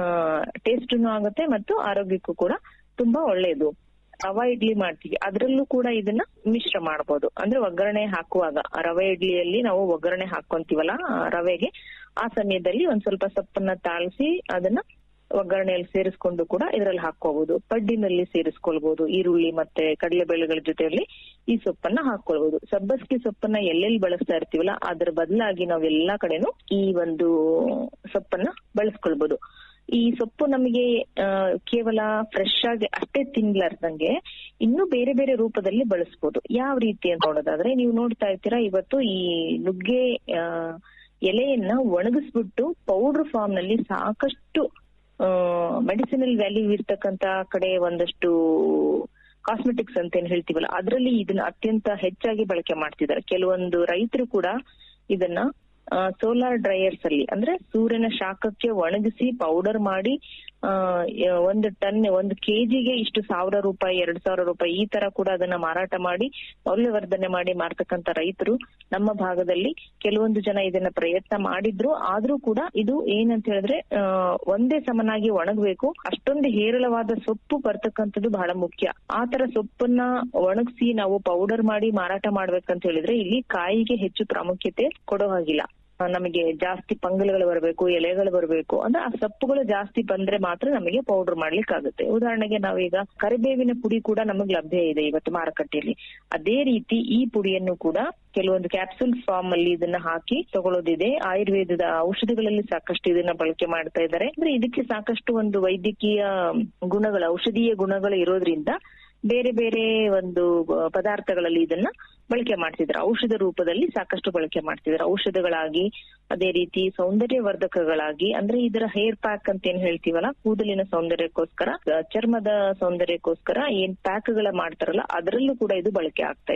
ಟೇಸ್ಟ್ನು ಆಗುತ್ತೆ ಮತ್ತು ಆರೋಗ್ಯಕ್ಕೂ ಕೂಡ ತುಂಬಾ ಒಳ್ಳೆಯದು ರವಾ ಇಡ್ಲಿ ಮಾಡ್ತೀವಿ ಅದ್ರಲ್ಲೂ ಕೂಡ ಇದನ್ನ ಮಿಶ್ರ ಮಾಡಬಹುದು ಅಂದ್ರೆ ಒಗ್ಗರಣೆ ಹಾಕುವಾಗ ಆ ರವೆ ಇಡ್ಲಿಯಲ್ಲಿ ನಾವು ಒಗ್ಗರಣೆ ಹಾಕೊಂತೀವಲ್ಲ ಆ ರವೆಗೆ ಆ ಸಮಯದಲ್ಲಿ ಒಂದ್ ಸ್ವಲ್ಪ ಸೊಪ್ಪನ್ನ ತಾಳಿಸಿ ಅದನ್ನ ಒಗ್ಗರಣೆಯಲ್ಲಿ ಸೇರಿಸ್ಕೊಂಡು ಕೂಡ ಇದರಲ್ಲಿ ಹಾಕೋಬಹುದು ಪಡ್ಡಿನಲ್ಲಿ ಸೇರಿಸ್ಕೊಳ್ಬಹುದು ಈರುಳ್ಳಿ ಮತ್ತೆ ಕಡಲೆಬೇಳೆಗಳ ಜೊತೆಯಲ್ಲಿ ಈ ಸೊಪ್ಪನ್ನ ಹಾಕೊಳ್ಬಹುದು ಸಬ್ಬಸ್ಗಿ ಸೊಪ್ಪನ್ನ ಎಲ್ಲೆಲ್ಲಿ ಬಳಸ್ತಾ ಇರ್ತೀವಲ್ಲ ಅದ್ರ ಬದಲಾಗಿ ನಾವ್ ಎಲ್ಲಾ ಕಡೆನೂ ಈ ಒಂದು ಸೊಪ್ಪನ್ನ ಬಳಸ್ಕೊಳ್ಬಹುದು ಈ ಸೊಪ್ಪು ನಮಗೆ ಆ, ಕೇವಲ ಫ್ರೆಶ್ ಆಗಿ ಅಷ್ಟೇ ತಿನ್ಲಾರ್ದಂಗೆ ಇನ್ನು ಬೇರೆ ಬೇರೆ ರೂಪದಲ್ಲಿ ಬಳಸ್ಬೋದು ಯಾವ ರೀತಿ ಅಂತ ನೋಡೋದಾದ್ರೆ ನೀವು ನೋಡ್ತಾ ಇರ್ತೀರಾ ಇವತ್ತು ಈ ನುಗ್ಗೆ ಆ, ಎಲೆಯನ್ನ ಒಣಗಿಸ್ಬಿಟ್ಟು ಪೌಡರ್ ಫಾರ್ಮ್ ನಲ್ಲಿ ಸಾಕಷ್ಟು ಮೆಡಿಸಿನಲ್ ವ್ಯಾಲ್ಯೂ ಇರ್ತಕ್ಕಂತ ಕಡೆ ಒಂದಷ್ಟು ಕಾಸ್ಮೆಟಿಕ್ಸ್ ಅಂತ ಏನ್ ಹೇಳ್ತೀವಲ್ಲ ಅದರಲ್ಲಿ ಇದನ್ನ ಅತ್ಯಂತ ಹೆಚ್ಚಾಗಿ ಬಳಕೆ ಮಾಡ್ತಿದ್ದಾರೆ ಕೆಲವೊಂದು ರೈತರು ಕೂಡ ಇದನ್ನ ಸೋಲಾರ್ ಡ್ರೈಯರ್ಸ್ ಅಲ್ಲಿ ಅಂದ್ರೆ ಸೂರ್ಯನ ಶಾಖಕ್ಕೆ ಒಣಗಿಸಿ ಪೌಡರ್ ಮಾಡಿ ಆ, ಯ- ಒಂದು ಟನ್ ಒಂದು ಕೆಜಿಗೆ ಇಷ್ಟು ಸಾವಿರ ರೂಪಾಯಿ ಎರಡ್ ಸಾವಿರ ರೂಪಾಯಿ ಈ ತರ ಕೂಡ ಅದನ್ನ ಮಾರಾಟ ಮಾಡಿ ಮೌಲ್ಯವರ್ಧನೆ ಮಾಡಿ ಮಾರ್ತಕ್ಕಂತ ರೈತರು ನಮ್ಮ ಭಾಗದಲ್ಲಿ ಕೆಲವೊಂದು ಜನ ಇದನ್ನ ಪ್ರಯತ್ನ ಮಾಡಿದ್ರು ಆದ್ರೂ ಕೂಡ ಇದು ಏನಂತ ಹೇಳಿದ್ರೆ ಆ, ಒಂದೇ ಸಮನಾಗಿ ಒಣಗಬೇಕು ಅಷ್ಟೊಂದು ಹೇರಳವಾದ ಸೊಪ್ಪು ಬರ್ತಕ್ಕಂಥದ್ದು ಬಹಳ ಮುಖ್ಯ ಆ ತರ ಸೊಪ್ಪನ್ನ ಒಣಗಿಸಿ ನಾವು ಪೌಡರ್ ಮಾಡಿ ಮಾರಾಟ ಮಾಡ್ಬೇಕಂತ ಹೇಳಿದ್ರೆ ಇಲ್ಲಿ ಕಾಯಿಗೆ ಹೆಚ್ಚು ಪ್ರಾಮುಖ್ಯತೆ ಕೊಡೋ ಹಾಗಿಲ್ಲ ಆ, ನಮಗೆ ಜಾಸ್ತಿ ಪಂಗಲ್ಗಳು ಬರಬೇಕು ಎಲೆಗಳು ಬರಬೇಕು ಅಂದ್ರೆ ಆ ಸೊಪ್ಪುಗಳು ಜಾಸ್ತಿ ಬಂದ್ರೆ ಮಾತ್ರ ನಮಗೆ ಪೌಡರ್ ಮಾಡ್ಲಿಕ್ಕೆ ಆಗುತ್ತೆ ಉದಾಹರಣೆಗೆ ನಾವೀಗ ಕರಿಬೇವಿನ ಪುಡಿ ಕೂಡ ನಮಗೆ ಲಭ್ಯ ಇದೆ ಇವತ್ತು ಮಾರುಕಟ್ಟೆಯಲ್ಲಿ ಅದೇ ರೀತಿ ಈ ಪುಡಿಯನ್ನು ಕೂಡ ಕೆಲವೊಂದು ಕ್ಯಾಪ್ಸೂಲ್ ಫಾರ್ಮ್ ಅಲ್ಲಿ ಇದನ್ನ ಹಾಕಿ ತಗೊಳ್ಳೋದಿದೆ ಆಯುರ್ವೇದದ ಔಷಧಿಗಳಲ್ಲಿ ಸಾಕಷ್ಟು ಇದನ್ನ ಬಳಕೆ ಮಾಡ್ತಾ ಇದ್ದಾರೆ ಅಂದ್ರೆ ಇದಕ್ಕೆ ಸಾಕಷ್ಟು ಒಂದು ವೈದ್ಯಕೀಯ ಗುಣಗಳು ಔಷಧೀಯ ಗುಣಗಳು ಇರೋದ್ರಿಂದ ಬೇರೆ ಬೇರೆ ಒಂದು ಆ, ಪದಾರ್ಥಗಳಲ್ಲಿ ಇದನ್ನ ಬಳಕೆ ಮಾಡ್ತಿದ್ದಾರೆ ಔಷಧ ರೂಪದಲ್ಲಿ ಸಾಕಷ್ಟು ಬಳಕೆ ಮಾಡ್ತಿದ್ದಾರೆ ಔಷಧಗಳಾಗಿ ಅದೇ ರೀತಿ ಸೌಂದರ್ಯವರ್ಧಕಗಳಾಗಿ ಅಂದ್ರೆ ಇದರ ಹೇರ್ ಪ್ಯಾಕ್ ಅಂತ ಏನ್ ಹೇಳ್ತೀವಲ್ಲ ಕೂದಲಿನ ಸೌಂದರ್ಯಕ್ಕೋಸ್ಕರ ಆ, ಚರ್ಮದ ಸೌಂದರ್ಯಕ್ಕೋಸ್ಕರ ಏನ್ ಪ್ಯಾಕ್ ಗಳ ಮಾಡ್ತಾರಲ್ಲ ಅದರಲ್ಲೂ ಕೂಡ ಇದು ಬಳಕೆ ಆಗ್ತಾ ಇದೆ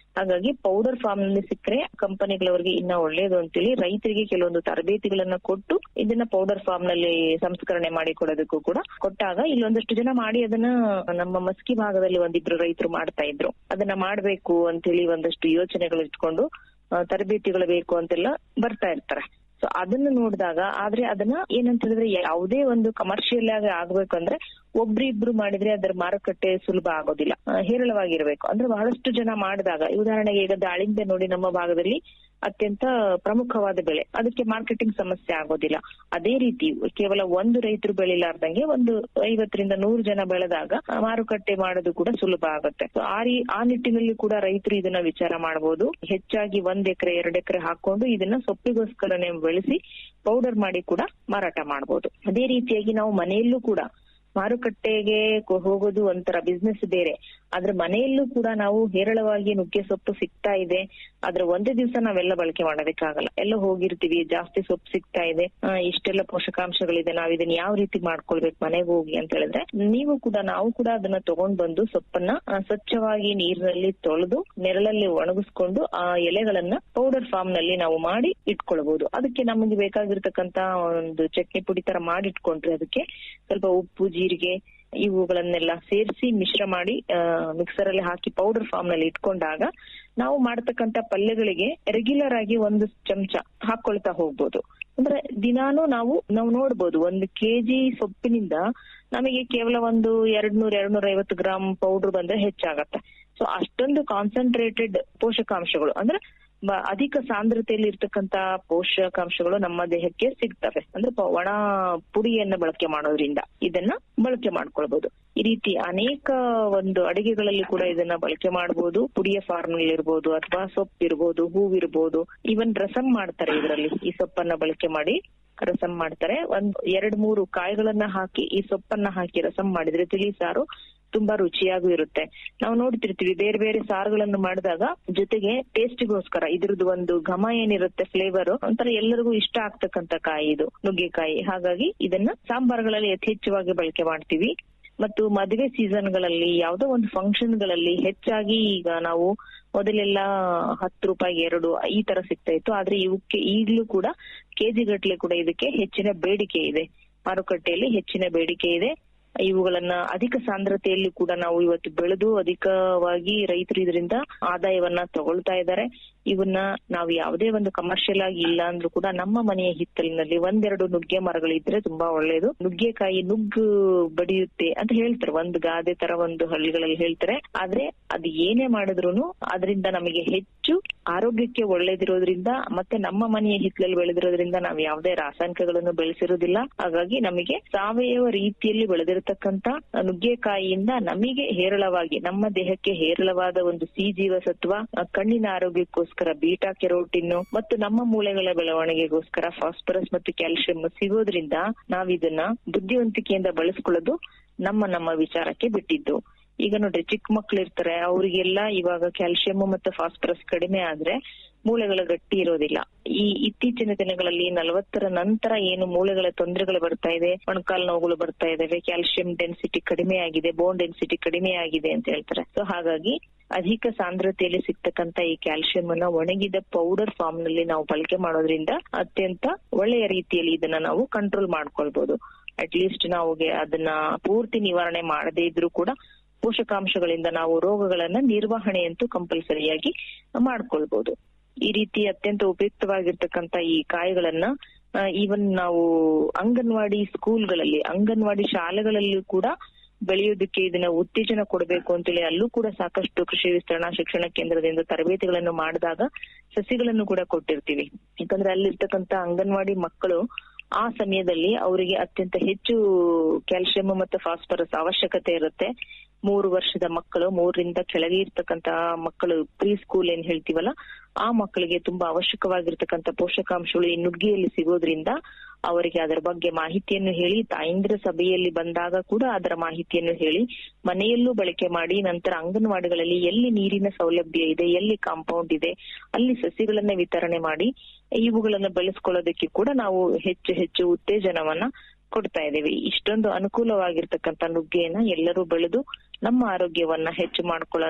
ಹಾಗಾಗಿ ಪೌಡರ್ ಫಾರ್ಮ್ ನಲ್ಲಿ ಸಿಕ್ಕರೆ ಕಂಪನಿಗಳವರಿಗೆ ಇನ್ನ ಒಳ್ಳೇದು ಅಂತೇಳಿ ರೈತರಿಗೆ ಕೆಲವೊಂದು ತರಬೇತಿಗಳನ್ನ ಕೊಟ್ಟು ಇದನ್ನ ಪೌಡರ್ ಫಾರ್ಮ್ ನಲ್ಲಿ ಸಂಸ್ಕರಣೆ ಮಾಡಿ ಕೊಡೋದಕ್ಕೂ ಕೂಡ ಕೊಟ್ಟಾಗ ಇಲ್ಲೊಂದಷ್ಟು ಜನ ಮಾಡಿ ಅದನ್ನ ನಮ್ಮ ಮಸ್ಕಿ ಭಾಗದಲ್ಲಿ ಒಂದಿಬ್ರು ರೈತರು ಮಾಡ್ತಾ ಇದ್ರು ಅದನ್ನ ಮಾಡ್ಬೇಕು ಅಂತೇಳಿ ಒಂದಷ್ಟು ಯೋಚನೆಗಳು ಇಟ್ಕೊಂಡು ಆ, ತರಬೇತಿಗಳು ಬೇಕು ಅಂತೆಲ್ಲ ಬರ್ತಾ ಇರ್ತಾರೆ ಸೊ ಅದನ್ನ ನೋಡಿದಾಗ ಆದ್ರೆ ಅದನ್ನ ಏನಂತ ಹೇಳಿದ್ರೆ ಯಾವುದೇ ಒಂದು ಕಮರ್ಷಿಯಲ್ ಆಗಿ ಆಗ್ಬೇಕಂದ್ರೆ ಒಬ್ರಿಬ್ರು ಮಾಡಿದ್ರೆ ಅದರ ಮಾರುಕಟ್ಟೆ ಸುಲಭ ಆಗೋದಿಲ್ಲ ಆ, ಹೇರಳವಾಗಿರ್ಬೇಕು ಅಂದ್ರೆ ಬಹಳಷ್ಟು ಜನ ಮಾಡಿದಾಗ ಉದಾಹರಣೆಗೆ ಈಗ ದಾಳಿಂಬೆ ನೋಡಿ ನಮ್ಮ ಭಾಗದಲ್ಲಿ ಅತ್ಯಂತ ಪ್ರಮುಖವಾದ ಬೆಳೆ ಅದಕ್ಕೆ ಮಾರ್ಕೆಟಿಂಗ್ ಸಮಸ್ಯೆ ಆಗೋದಿಲ್ಲ ಅದೇ ರೀತಿ ಕೇವಲ ಒಂದು ರೈತರು ಬೆಳಿಲಾರ್ದಂಗೆ ಒಂದು ಐವತ್ತರಿಂದ ನೂರು ಜನ ಬೆಳೆದಾಗ ಆ, ಮಾರುಕಟ್ಟೆ ಮಾಡೋದು ಕೂಡ ಸುಲಭ ಆಗುತ್ತೆ So, ಆ ರೀ ಆ ನಿಟ್ಟಿನಲ್ಲಿ ಕೂಡ ರೈತರು ಇದನ್ನ ವಿಚಾರ ಮಾಡಬಹುದು ಹೆಚ್ಚಾಗಿ ಒಂದ್ ಎಕರೆ ಎರಡ್ ಎಕರೆ ಹಾಕೊಂಡು ಇದನ್ನ ಸೊಪ್ಪಿಗೋಸ್ಕರನೇ ಬೆಳೆಸಿ ಪೌಡರ್ ಮಾಡಿ ಕೂಡ ಮಾರಾಟ ಮಾಡಬಹುದು ಅದೇ ರೀತಿಯಾಗಿ ನಾವು ಮನೆಯಲ್ಲೂ ಕೂಡ ಮಾರುಕಟ್ಟೆಗೆ ಕೊ- ಹೋಗೋದು ಒಂಥರ ಬಿಸ್ನೆಸ್ ಬೇರೆ ಆದ್ರೆ ಮನೆಯಲ್ಲೂ ಕೂಡ ನಾವು ಹೇರಳವಾಗಿ ನುಗ್ಗೆ ಸೊಪ್ಪು ಸಿಗ್ತಾ ಇದೆ ಆದ್ರೆ ಒಂದೇ ದಿವಸ ನಾವೆಲ್ಲ ಬಳಕೆ ಮಾಡೋದಕ್ಕಾಗಲ್ಲ ಎಲ್ಲ ಹೋಗಿರ್ತೀವಿ ಜಾಸ್ತಿ ಸೊಪ್ಪು ಸಿಗ್ತಾ ಇದೆ ಆ, ಇಷ್ಟೆಲ್ಲ ಪೋಷಕಾಂಶಗಳಿದೆ ನಾವ್ ಇದನ್ನ ಯಾವ ರೀತಿ ಮಾಡ್ಕೊಳ್ಬೇಕು ಮನೆಗೆ ಹೋಗಿ ಅಂತ ಹೇಳಿದ್ರೆ ನೀವು ಕೂಡ ನಾವು ಕೂಡ ಅದನ್ನ ತಗೊಂಡ್ ಬಂದು ಸೊಪ್ಪನ್ನ ಆ, ಸ್ವಚ್ಛವಾಗಿ ನೀರಿನಲ್ಲಿ ತೊಳೆದು ನೆರಳಲ್ಲಿ ಒಣಗಿಸ್ಕೊಂಡು ಆ ಎಲೆಗಳನ್ನ ಪೌಡರ್ ಫಾರ್ಮ್ ನಲ್ಲಿ ನಾವು ಮಾಡಿ ಇಟ್ಕೊಳ್ಬಹುದು ಅದಕ್ಕೆ ನಮಗೆ ಬೇಕಾಗಿರ್ತಕ್ಕಂತ ಒಂದು ಚಟ್ನಿ ಪುಡಿ ತರ ಮಾಡಿ ಇಟ್ಕೊಂಡ್ರೆ ಅದಕ್ಕೆ ಸ್ವಲ್ಪ ಉಪ್ಪು ಜೀರಿಗೆ ಇವುಗಳನ್ನೆಲ್ಲ ಸೇರಿಸಿ ಮಿಶ್ರ ಮಾಡಿ ಮಿಕ್ಸರ್ ಅಲ್ಲಿ ಹಾಕಿ ಪೌಡರ್ ಫಾರ್ಮ್ ನಲ್ಲಿ ಇಟ್ಕೊಂಡಾಗ ನಾವು ಮಾಡ್ತಕ್ಕಂತ ಪಲ್ಯಗಳಿಗೆ ರೆಗ್ಯುಲರ್ ಆಗಿ ಒಂದು ಚಮಚ ಹಾಕೊಳ್ತಾ ಹೋಗ್ಬೋದು ಅಂದ್ರೆ ದಿನಾನು ನಾವು ನಾವು ನೋಡ್ಬೋದು ಒಂದು ಕೆಜಿ ಸೊಪ್ಪಿನಿಂದ ನಮಗೆ ಕೇವಲ ಒಂದು ಎರಡ್ ನೂರ ಎರಡ್ ನೂರ ಐವತ್ತು ಗ್ರಾಮ್ ಪೌಡರ್ ಬಂದ್ರೆ ಹೆಚ್ಚಾಗತ್ತೆ ಸೊ ಅಷ್ಟೊಂದು ಕಾನ್ಸಂಟ್ರೇಟೆಡ್ ಪೋಷಕಾಂಶಗಳು ಅಂದ್ರೆ ಬ- ಅಧಿಕ ಸಾಂದ್ರತೆಯಲ್ಲಿ ಇರ್ತಕ್ಕಂತ ಪೋಷಕಾಂಶಗಳು ನಮ್ಮ ದೇಹಕ್ಕೆ ಸಿಗ್ತವೆ ಅಂದ್ರೆ ಪ- ಒಣ ಪುಡಿಯನ್ನ ಬಳಕೆ ಮಾಡೋದ್ರಿಂದ ಇದನ್ನ ಬಳಕೆ ಮಾಡ್ಕೊಳ್ಬಹುದು ಈ ರೀತಿ ಅನೇಕ ಒಂದು ಅಡಿಗೆಗಳಲ್ಲಿ ಕೂಡ ಇದನ್ನ ಬಳಕೆ ಮಾಡಬಹುದು ಪುಡಿಯ ಫಾರ್ಮ್ ನಲ್ಲಿ ಇರ್ಬೋದು ಅಥವಾ ಸೊಪ್ಪು ಇರ್ಬೋದು ಹೂವಿರ್ಬೋದು ಇವನ್ ರಸಂ ಮಾಡ್ತಾರೆ ಇದರಲ್ಲಿ ಈ ಸೊಪ್ಪನ್ನ ಬಳಕೆ ಮಾಡಿ ರಸಂ ಮಾಡ್ತಾರೆ ಒಂದ್ ಎರಡ್ ಮೂರು ಕಾಯಿಗಳನ್ನ ಹಾಕಿ ಈ ಸೊಪ್ಪನ್ನ ಹಾಕಿ ರಸಂ ಮಾಡಿದ್ರೆ ತಿಳಿ ಸಾರು ತುಂಬಾ ರುಚಿಯಾಗೂ ಇರುತ್ತೆ ನಾವು ನೋಡ್ತಿರ್ತೀವಿ ಬೇರೆ ಬೇರೆ ಸಾರುಗಳನ್ನು ಮಾಡಿದಾಗ ಜೊತೆಗೆ ಟೇಸ್ಟಿಗೋಸ್ಕರ ಇದ್ರದ್ದು ಒಂದು ಘಮ ಏನಿರುತ್ತೆ ಫ್ಲೇವರ್ ಒಂಥರ ಎಲ್ಲರಿಗೂ ಇಷ್ಟ ಆಗ್ತಕ್ಕಂತ ಕಾಯಿ ಇದು ನುಗ್ಗೆಕಾಯಿ ಹಾಗಾಗಿ ಇದನ್ನ ಸಾಂಬಾರ್ಗಳಲ್ಲಿ ಯಥೇಚ್ಛವಾಗಿ ಬಳಕೆ ಮಾಡ್ತೀವಿ ಮತ್ತು ಮದುವೆ ಸೀಸನ್ಗಳಲ್ಲಿ ಯಾವ್ದೋ ಒಂದು ಫಂಕ್ಷನ್ ಗಳಲ್ಲಿ ಹೆಚ್ಚಾಗಿ ಈಗ ನಾವು ಮೊದಲೆಲ್ಲ ಹತ್ತು ರೂಪಾಯಿ ಎರಡು ಈ ತರ ಸಿಗ್ತಾ ಇತ್ತು ಆದ್ರೆ ಇವಕ್ಕೆ ಈಗ್ಲೂ ಕೂಡ ಕೆಜಿ ಗಟ್ಲೆ ಕೂಡ ಇದಕ್ಕೆ ಹೆಚ್ಚಿನ ಬೇಡಿಕೆ ಇದೆ ಮಾರುಕಟ್ಟೆಯಲ್ಲಿ ಹೆಚ್ಚಿನ ಬೇಡಿಕೆ ಇದೆ ಇವುಗಳನ್ನ ಅಧಿಕ ಸಾಂದ್ರತೆಯಲ್ಲಿ ಕೂಡ ನಾವು ಇವತ್ತು ಬೆಳೆದು ಅಧಿಕವಾಗಿ ರೈತರು ಇದರಿಂದ ಆದಾಯವನ್ನ ತಗೊಳ್ತಾ ಇದ್ದಾರೆ ಇವನ್ನ ನಾವು ಯಾವುದೇ ಒಂದು ಕಮರ್ಷಿಯಲ್ ಆಗಿ ಇಲ್ಲ ಅಂದ್ರೂ ಕೂಡ ನಮ್ಮ ಮನೆಯ ಹಿತ್ತಲಿನಲ್ಲಿ ಒಂದೆರಡು ನುಗ್ಗೆ ಮರಗಳಿದ್ರೆ ತುಂಬಾ ಒಳ್ಳೇದು ನುಗ್ಗೆಕಾಯಿ ನುಗ್ಗು ಬಡಿಯುತ್ತೆ ಅಂತ ಹೇಳ್ತಾರೆ ಒಂದು ಗಾದೆ ತರ ಒಂದು ಹಳ್ಳಿಗಳಲ್ಲಿ ಹೇಳ್ತಾರೆ ಆದ್ರೆ ಅದು ಏನೇ ಮಾಡಿದ್ರು ಅದರಿಂದ ನಮಗೆ ಹೆಚ್ಚು ಆರೋಗ್ಯಕ್ಕೆ ಒಳ್ಳೇದಿರೋದ್ರಿಂದ ಮತ್ತೆ ನಮ್ಮ ಮನೆಯ ಹಿತ್ತಲಲ್ಲಿ ಬೆಳೆದಿರೋದ್ರಿಂದ ನಾವು ಯಾವುದೇ ರಾಸಾಯನಿಕಗಳನ್ನು ಬೆಳೆಸಿರೋದಿಲ್ಲ ಹಾಗಾಗಿ ನಮಗೆ ಸಾವಯವ ರೀತಿಯಲ್ಲಿ ಬೆಳೆದಿರತಕ್ಕಂತ ನುಗ್ಗೆಕಾಯಿಯಿಂದ ನಮಗೆ ಹೇರಳವಾಗಿ ನಮ್ಮ ದೇಹಕ್ಕೆ ಹೇರಳವಾದ ಒಂದು ಸಿ ಜೀವಸತ್ವ ಆ, ಕಣ್ಣಿನ ಆರೋಗ್ಯಕ್ಕೋಸ್ಕರ ಬೀಟಾ ಕೆರೋಟಿನ್ ಮತ್ತು ನಮ್ಮ ಮೂಳೆಗಳ ಬೆಳವಣಿಗೆಗೋಸ್ಕರ ಫಾಸ್ಫರಸ್ ಮತ್ತು ಕ್ಯಾಲ್ಸಿಯಂ ಸಿಗೋದ್ರಿಂದ ನಾವಿದನ್ನ ಬುದ್ಧಿವಂತಿಕೆಯಿಂದ ಬಳಸ್ಕೊಳ್ಳೋದು ನಮ್ಮ ನಮ್ಮ ವಿಚಾರಕ್ಕೆ ಬಿಟ್ಟಿದ್ದು ಈಗ ನೋಡ್ರಿ ಚಿಕ್ಕ ಮಕ್ಳು ಇರ್ತಾರೆ ಅವರಿಗೆಲ್ಲ ಇವಾಗ ಕ್ಯಾಲ್ಸಿಯಂ ಮತ್ತು ಫಾಸ್ಫರಸ್ ಕಡಿಮೆ ಆದ್ರೆ ಮೂಳೆಗಳ ಗಟ್ಟಿ ಇರೋದಿಲ್ಲ ಈ ಇತ್ತೀಚಿನ ದಿನಗಳಲ್ಲಿ ನಲವತ್ತರ ನಂತರ ಏನು ಮೂಳೆಗಳ ತೊಂದರೆಗಳು ಬರ್ತಾ ಇದೆ ಮೊಣಕಾಲು ನೋವುಗಳು ಬರ್ತಾ ಇದಾವೆ ಕ್ಯಾಲ್ಸಿಯಂ ಡೆನ್ಸಿಟಿ ಕಡಿಮೆ ಆಗಿದೆ ಬೋನ್ ಡೆನ್ಸಿಟಿ ಕಡಿಮೆ ಆಗಿದೆ ಅಂತ ಹೇಳ್ತಾರೆ ಸೊ ಹಾಗಾಗಿ ಅಧಿಕ ಸಾಂದ್ರತೆಯಲ್ಲಿ ಸಿಗ್ತಕ್ಕಂತ ಈ ಕ್ಯಾಲ್ಸಿಯಂ ಅನ್ನ ಒಣಗಿದ ಪೌಡರ್ ಫಾರ್ಮ್ ನಲ್ಲಿ ನಾವು ಬಳಕೆ ಮಾಡೋದ್ರಿಂದ ಅತ್ಯಂತ ಒಳ್ಳೆಯ ರೀತಿಯಲ್ಲಿ ಇದನ್ನ ನಾವು ಕಂಟ್ರೋಲ್ ಮಾಡ್ಕೊಳ್ಬಹುದು ಅಟ್ ಲೀಸ್ಟ್ ನಾವು ಅದನ್ನ ಪೂರ್ತಿ ನಿವಾರಣೆ ಮಾಡದೇ ಇದ್ರೂ ಕೂಡ ಪೋಷಕಾಂಶಗಳಿಂದ ನಾವು ರೋಗಗಳನ್ನ ನಿರ್ವಹಣೆಯಂತೂ ಕಂಪಲ್ಸರಿಯಾಗಿ ಮಾಡ್ಕೊಳ್ಬಹುದು ಈ ರೀತಿ ಅತ್ಯಂತ ಉಪಯುಕ್ತವಾಗಿರ್ತಕ್ಕಂತ ಈ ಕಾಯಿಗಳನ್ನ ಈವನ್ ನಾವು ಅಂಗನವಾಡಿ ಸ್ಕೂಲ್ಗಳಲ್ಲಿ ಅಂಗನವಾಡಿ ಶಾಲೆಗಳಲ್ಲೂ ಕೂಡ ಬೆಳೆಯೋದಕ್ಕೆ ಇದನ್ನ ಉತ್ತೇಜನ ಕೊಡಬೇಕು ಅಂತೇಳಿ ಅಲ್ಲೂ ಕೂಡ ಸಾಕಷ್ಟು ಕೃಷಿ ವಿಸ್ತರಣಾ ಶಿಕ್ಷಣ ಕೇಂದ್ರದಿಂದ ತರಬೇತಿಗಳನ್ನು ಮಾಡಿದಾಗ ಸಸಿಗಳನ್ನು ಕೂಡ ಕೊಟ್ಟಿರ್ತೀವಿ ಯಾಕಂದ್ರೆ ಅಲ್ಲಿರ್ತಕ್ಕಂತ ಅಂಗನವಾಡಿ ಮಕ್ಕಳು ಆ ಸಮಯದಲ್ಲಿ ಅವರಿಗೆ ಅತ್ಯಂತ ಹೆಚ್ಚು ಕ್ಯಾಲ್ಸಿಯಂ ಮತ್ತು ಫಾಸ್ಫರಸ್ ಅವಶ್ಯಕತೆ ಇರುತ್ತೆ ಮೂರು ವರ್ಷದ ಮಕ್ಕಳು ಮೂರರಿಂದ ಕೆಳಗೆ ಇರ್ತಕ್ಕಂತ ಮಕ್ಕಳು ಪ್ರೀ ಸ್ಕೂಲ್ ಏನ್ ಹೇಳ್ತೀವಲ್ಲ ಆ ಮಕ್ಕಳಿಗೆ ತುಂಬಾ ಅವಶ್ಯಕವಾಗಿರ್ತಕ್ಕಂತ ಪೋಷಕಾಂಶಗಳು ಈ ನುಗ್ಗಿಯಲ್ಲಿ ಸಿಗೋದ್ರಿಂದ ಅವರಿಗೆ ಅದರ ಬಗ್ಗೆ ಮಾಹಿತಿಯನ್ನು ಹೇಳಿ ತಾಯಂದ್ರ ಸಭೆಯಲ್ಲಿ ಬಂದಾಗ ಕೂಡ ಅದರ ಮಾಹಿತಿಯನ್ನು ಹೇಳಿ ಮನೆಯಲ್ಲೂ ಬಳಕೆ ಮಾಡಿ ನಂತರ ಅಂಗನವಾಡಿಗಳಲ್ಲಿ ಎಲ್ಲಿ ನೀರಿನ ಸೌಲಭ್ಯ ಇದೆ ಎಲ್ಲಿ ಕಾಂಪೌಂಡ್ ಇದೆ ಅಲ್ಲಿ ಸಸಿಗಳನ್ನ ವಿತರಣೆ ಮಾಡಿ ಇವುಗಳನ್ನ ಬೆಳೆಸ್ಕೊಳ್ಳೋದಕ್ಕೆ ಕೂಡ ನಾವು ಹೆಚ್ಚು ಹೆಚ್ಚು ಉತ್ತೇಜನವನ್ನ ಕೊಡ್ತಾ ಇದ್ದೀವಿ ಇಷ್ಟೊಂದು ಅನುಕೂಲವಾಗಿರ್ತಕ್ಕಂಥ ನುಗ್ಗೆಯನ್ನ ಎಲ್ಲರೂ ಬೆಳೆದು ನಮ್ಮ ಆರೋಗ್ಯವನ್ನ ಹೆಚ್ಚು ಮಾಡ್ಕೊಳ್ಳೋಣ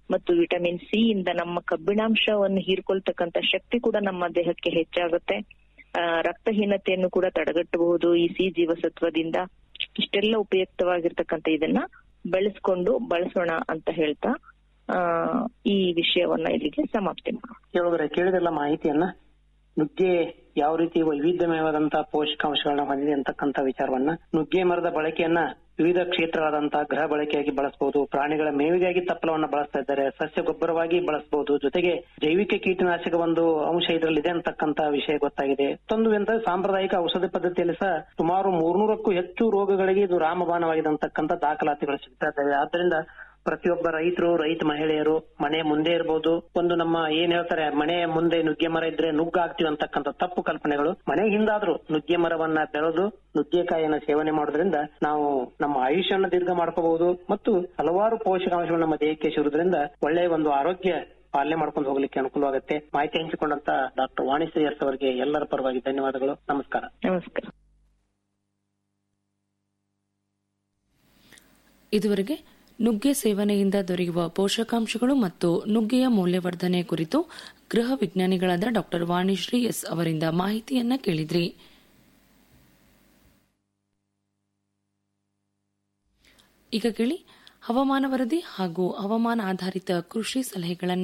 ಮತ್ತು ವಿಟಮಿನ್ ಸಿ ಇಂದ ನಮ್ಮ ಕಬ್ಬಿಣಾಂಶವನ್ನು ಹೀರ್ಕೊಳ್ತಕ್ಕಂತ ಶಕ್ತಿ ಕೂಡ ನಮ್ಮ ದೇಹಕ್ಕೆ ಹೆಚ್ಚಾಗುತ್ತೆ ಆ, ರಕ್ತಹೀನತೆಯನ್ನು ಕೂಡ ತಡೆಗಟ್ಟಬಹುದು ಈ ಸಿ ಜೀವಸತ್ವದಿಂದ ಇಷ್ಟೆಲ್ಲ ಉಪಯುಕ್ತವಾಗಿರ್ತಕ್ಕಂಥ ಇದನ್ನ ಬೆಳೆಸ್ಕೊಂಡು ಬಳಸೋಣ ಅಂತ ಹೇಳ್ತಾ ಆ ಈ ವಿಷಯವನ್ನ ಇಲ್ಲಿಗೆ ಸಮಾಪ್ತಿ ಮಾಡೋಣ ಕೇಳುಗರೆ ಕೇಳಿದೆಲ್ಲ ಮಾಹಿತಿಯನ್ನ ನುಗ್ಗೆ ಯಾವ ರೀತಿ ವೈವಿಧ್ಯಮಯವಾದಂತಹ ಪೋಷಕಾಂಶಗಳನ್ನ ಹೊಂದಿದೆ ಅಂತಕ್ಕಂಥ ವಿಚಾರವನ್ನ ನುಗ್ಗೆ ಮರದ ಬಳಕೆಯನ್ನ ವಿವಿಧ ಕ್ಷೇತ್ರಗಳಾದಂತಹ ಗೃಹ ಬಳಕೆಯಾಗಿ ಬಳಸಬಹುದು ಪ್ರಾಣಿಗಳ ಮೇವಿಗಾಗಿ ತಪ್ಪಲವನ್ನ ಬಳಸ್ತಾ ಇದ್ದಾರೆ ಸಸ್ಯ ಗೊಬ್ಬರವಾಗಿ ಬಳಸಬಹುದು ಜೊತೆಗೆ ಜೈವಿಕ ಕೀಟನಾಶಕ ಒಂದು ಅಂಶ ಇದರಲ್ಲಿ ಇದೆ ಅಂತಕ್ಕಂತ ವಿಷಯ ಗೊತ್ತಾಗಿದೆ ಮತ್ತೊಂದು ಎಂತ ಸಾಂಪ್ರದಾಯಿಕ ಔಷಧಿ ಪದ್ಧತಿಯಲ್ಲಿ ಸಹ ಸುಮಾರು ಮೂರ್ನೂರಕ್ಕೂ ಹೆಚ್ಚು ರೋಗಗಳಿಗೆ ಇದು ರಾಮಬಾಣವಾಗಿದೆ ಅಂತಕ್ಕಂಥ ದಾಖಲಾತಿಗಳು ಸಿಗ್ತಾ ಇದ್ದಾವೆ ಆದ್ರಿಂದ ಪ್ರತಿಯೊಬ್ಬ ರೈತರು ರೈತ ಮಹಿಳೆಯರು ಮನೆ ಮುಂದೆ ಇರಬಹುದು ಒಂದು ನಮ್ಮ ಏನ್ ಹೇಳ್ತಾರೆ ಮನೆ ಮುಂದೆ ನುಗ್ಗೆ ಮರ ಇದ್ರೆ ನುಗ್ಗ ಆಗ್ತೀವಿ ಅಂತಕ್ಕಂಥ ತಪ್ಪು ಕಲ್ಪನೆಗಳು ಮನೆ ಹಿಂದಾದ್ರೂ ನುಗ್ಗೆ ಮರವನ್ನ ಬೆಳೆದು ನುಗ್ಗೆಕಾಯಿಯನ್ನ ಸೇವನೆ ಮಾಡೋದ್ರಿಂದ ನಾವು ನಮ್ಮ ಆಯುಷ್ಯನ ದೀರ್ಘ ಮಾಡ್ಕೋಬಹುದು ಮತ್ತು ಹಲವಾರು ಪೋಷಕಾಂಶಗಳು ನಮ್ಮ ದೇಹಕ್ಕೆ ಸೇರುವುದರಿಂದ ಒಳ್ಳೆಯ ಒಂದು ಆರೋಗ್ಯ ಪಾಲನೆ ಮಾಡ್ಕೊಂಡು ಹೋಗ್ಲಿಕ್ಕೆ ಅನುಕೂಲವಾಗುತ್ತೆ ಮಾಹಿತಿ ಹಂಚಿಕೊಂಡಂತ ಡಾಕ್ಟರ್ ವಾಣಿಶ್ರೀ ಎಸ್ ಅವರಿಗೆ ಎಲ್ಲರ ಪರವಾಗಿ ಧನ್ಯವಾದಗಳು ನಮಸ್ಕಾರ ನಮಸ್ಕಾರ ಇದುವರೆಗೆ ನುಗ್ಗೆ ಸೇವನೆಯಿಂದ ದೊರೆಯುವ ಪೋಷಕಾಂಶಗಳು ಮತ್ತು ನುಗ್ಗೆಯ ಮೌಲ್ಯವರ್ಧನೆ ಕುರಿತು ಗೃಹ ವಿಜ್ಞಾನಿಗಳಾದ ಡಾ ವಾಣಿಶ್ರೀ ಎಸ್ ಅವರಿಂದ ಮಾಹಿತಿಯನ್ನ ಕೇಳಿದ್ರಿ ಈಗ ಕೇಳಿ ಹವಾಮಾನ ವರದಿ ಹಾಗೂ ಹವಾಮಾನ ಆಧಾರಿತ ಕೃಷಿ ಸಲಹೆಗಳನ್ನ